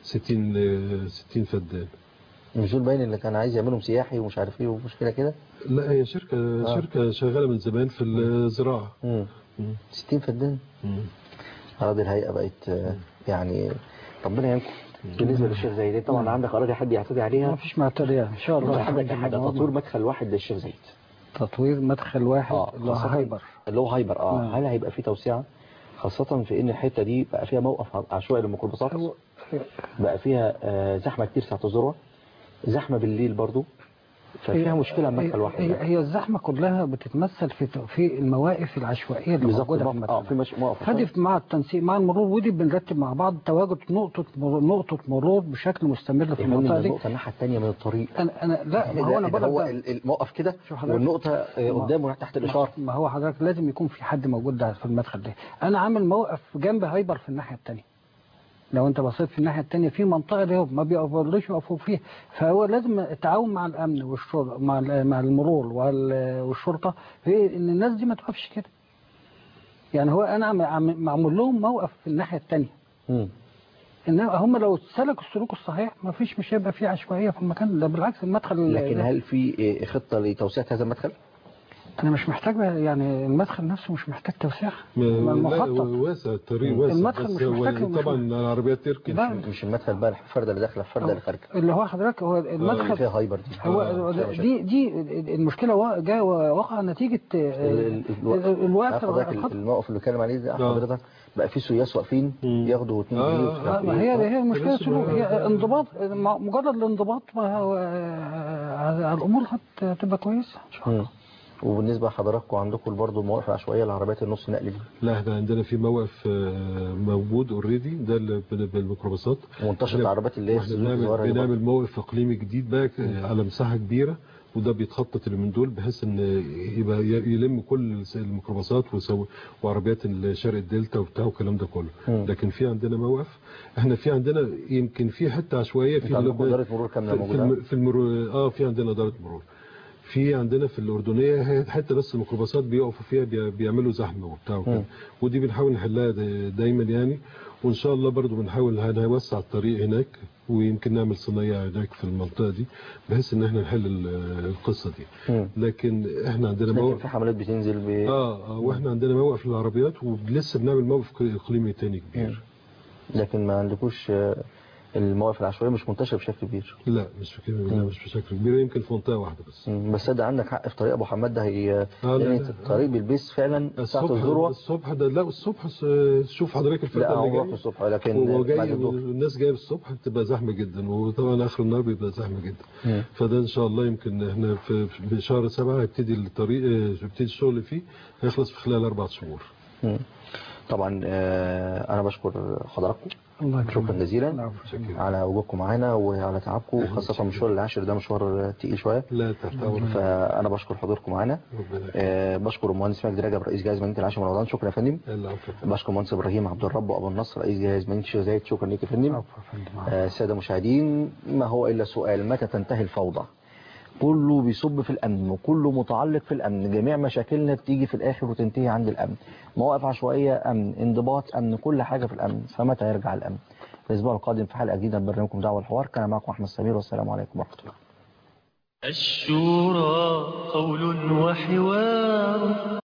60 60 فدان مش دول باين اللي كان عايز يعملهم سياحي ومش عارف ايه ومشكله كده لا هي شركة آه. شركة شغالة من زمان في الزراعة مم. 60 فدان اراضي الهيئه بقت آه، يعني ربنا يعينكم بالنسبه للشيخ زايد طبعا عندك اراضي حد يعتدي عليها ما فيش معترية ان شاء الله عندك حاجه تطوير مدخل واحد للشيخ زايد تطوير مدخل واحد اه اللي هو خاصة هايبر اللي هو هايبر اه نعم. هل هيبقى فيه توسعة خاصة في ان الحتة دي بقى فيها موقف عشوائي للميكروباصات بقى فيها آه، زحمة كتير ساعة الذروة زحمة بالليل برضو ففيها مشكلة على المدخل هي, واحد هي, هي الزحمة كلها بتتمثل في في المواقف العشوائية اللي بالظبط موجودة في الموقف- المدخل اه في مش موقف فدي مع التنسيق مع المرور ودي بنرتب مع بعض تواجد نقطة مرور نقطة مرور بشكل مستمر في يا فندم، المنطقة ده دي النقطة الناحية التانية من الطريق أنا أنا لا ما ده- هو أنا ده بقول هو لك ال- الموقف كده حضرتك- والنقطة آه، ما- قدامه تحت الإشارة ما هو حضرتك لازم يكون في حد موجود ده في المدخل ده انا عامل موقف جنب هايبر في الناحيه الثانيه لو انت بصيت في الناحيه الثانيه في منطقه دي ما بيقدروش يقفوا فيها فهو لازم التعاون مع الامن والشرطه مع ال- مع المرور وال- والشرطه في ان الناس دي ما توقفش كده يعني هو انا عم- عم- معمول لهم موقف في الناحيه الثانيه انما هم لو سلكوا السلوك الصحيح ما فيش مش هيبقى في عشوائيه في المكان ده بالعكس المدخل لكن هل في آه، خطة لتوسعة هذا المدخل؟ انا مش محتاج بقى- يعني المدخل نفسه مش محتاج توسيع ما- لا المخطط واسع الطريق واسع المدخل بس مش هو محتاج- مش طبعا العربيات تركن لا. مش المدخل بقى الفردة اللي داخلة الفردة اللي خارجة اللي هو حضرتك هو اللي المدخل فيها هايبر دي هو آه، فيها مشاكل. دي دي المشكله وا- جاء وقع نتيجه آه، ال- ال- الوقت الوقت عارف حضرتك ال- الموقف اللي بتكلم عليه ده حضرتك بقى في سياس واقفين ياخدوا 2 جنيه آه، وبتاع آه، ما إيه. هي هي المشكله لسه سلوك ما- هي انضباط مع- مجرد الانضباط ما هو، آه، الامور هت- هتبقى كويسه ان شاء الله مم. وبالنسبة لحضراتكم عندكم برضو المواقف العشوائية لعربيات النص نقل دي لا احنا عندنا في موقف آه، موجود اوريدي ده اللي بال- بالميكروباصات ومنتشر إحنا- العربيات اللي هي واحنا السوزوكي بنعمل, الصغيرة دي بنعمل موقف اقليمي جديد بقى آه، على مساحه كبيره وده بيتخطط اللي من دول بحيث ان يبقى ي- يلم كل الميكروباصات وسو- وعربيات شرق الدلتا وبتاع والكلام ده كله مم. لكن في عندنا موقف احنا في عندنا يمكن في حته عشوائيه في انت عندكم ال- إدارة مرور كاملة في- في موجودة الم- في المرور اه في عندنا اداره مرور في عندنا في الأردنية هي حتة بس الميكروباصات بيقفوا فيها بي- بيعملوا زحمة وبتاع وكده مم. ودي بنحاول نحلها دا- دايما يعني وإن شاء الله برضو بنحاول هنوسع الطريق هناك ويمكن نعمل صنايع هناك في المنطقة دي بحيث إن احنا نحل ال- القصة دي مم. لكن احنا عندنا لكن موقف في حملات بتنزل ب... اه آه، واحنا عندنا موقف للعربيات ولسه بنعمل موقف اقليمي تاني كبير لكن ما عندكوش آه، المواقف العشوائية مش منتشرة بشكل كبير لا مش في كده لا مش بشكل كبير يمكن في منطقة واحدة بس مم. بس ده عندك حق في طريق ابو حماد ده هي لا، لان لا. الطريق بالبيس فعلا ساعة الصبح الذروة الصبح ده لا الصبح س- شوف حضرتك لا الفترة هو اللي بروح جاية الصبح لكن هو بعد جاي الظهر الناس جايه الصبح بتبقى زحمه جدا وطبعا اخر النهار بيبقى زحمه جدا مم. فده ان شاء الله يمكن احنا في في- بشهر سبعة هيبتدي الطريق اه، هيبتدي الشغل فيه هيخلص في خلال اربع شهور مم. طبعا آه، انا بشكر حضراتكم الله شكرا جزيلا على وجودكم معانا وعلى تعبكم وخاصة مشوار العاشر ده مشوار تقيل شوية لا تحتوي فأنا بشكر حضوركم معانا آه، بشكر المهندس مجدي رجب رئيس جهاز مدينة العاشر من رمضان شكرا يا فندم بشكر المهندس إبراهيم عبد الرب وأبو النصر رئيس جهاز مدينة الشيخ زايد شكرا ليك يا فندم آه، السادة المشاهدين ما هو إلا سؤال متى تنتهي الفوضى كله بيصب في الأمن وكله متعلق في الأمن جميع مشاكلنا بتيجي في الآخر وتنتهي عند الأمن مواقف عشوائية أمن انضباط أمن كل حاجة في الأمن فمتى يرجع الأمن الأسبوع القادم في حلقة جديدة من برنامجكم دعوة الحوار كان معكم أحمد سمير والسلام عليكم ورحمة الله الشورى قول وحوار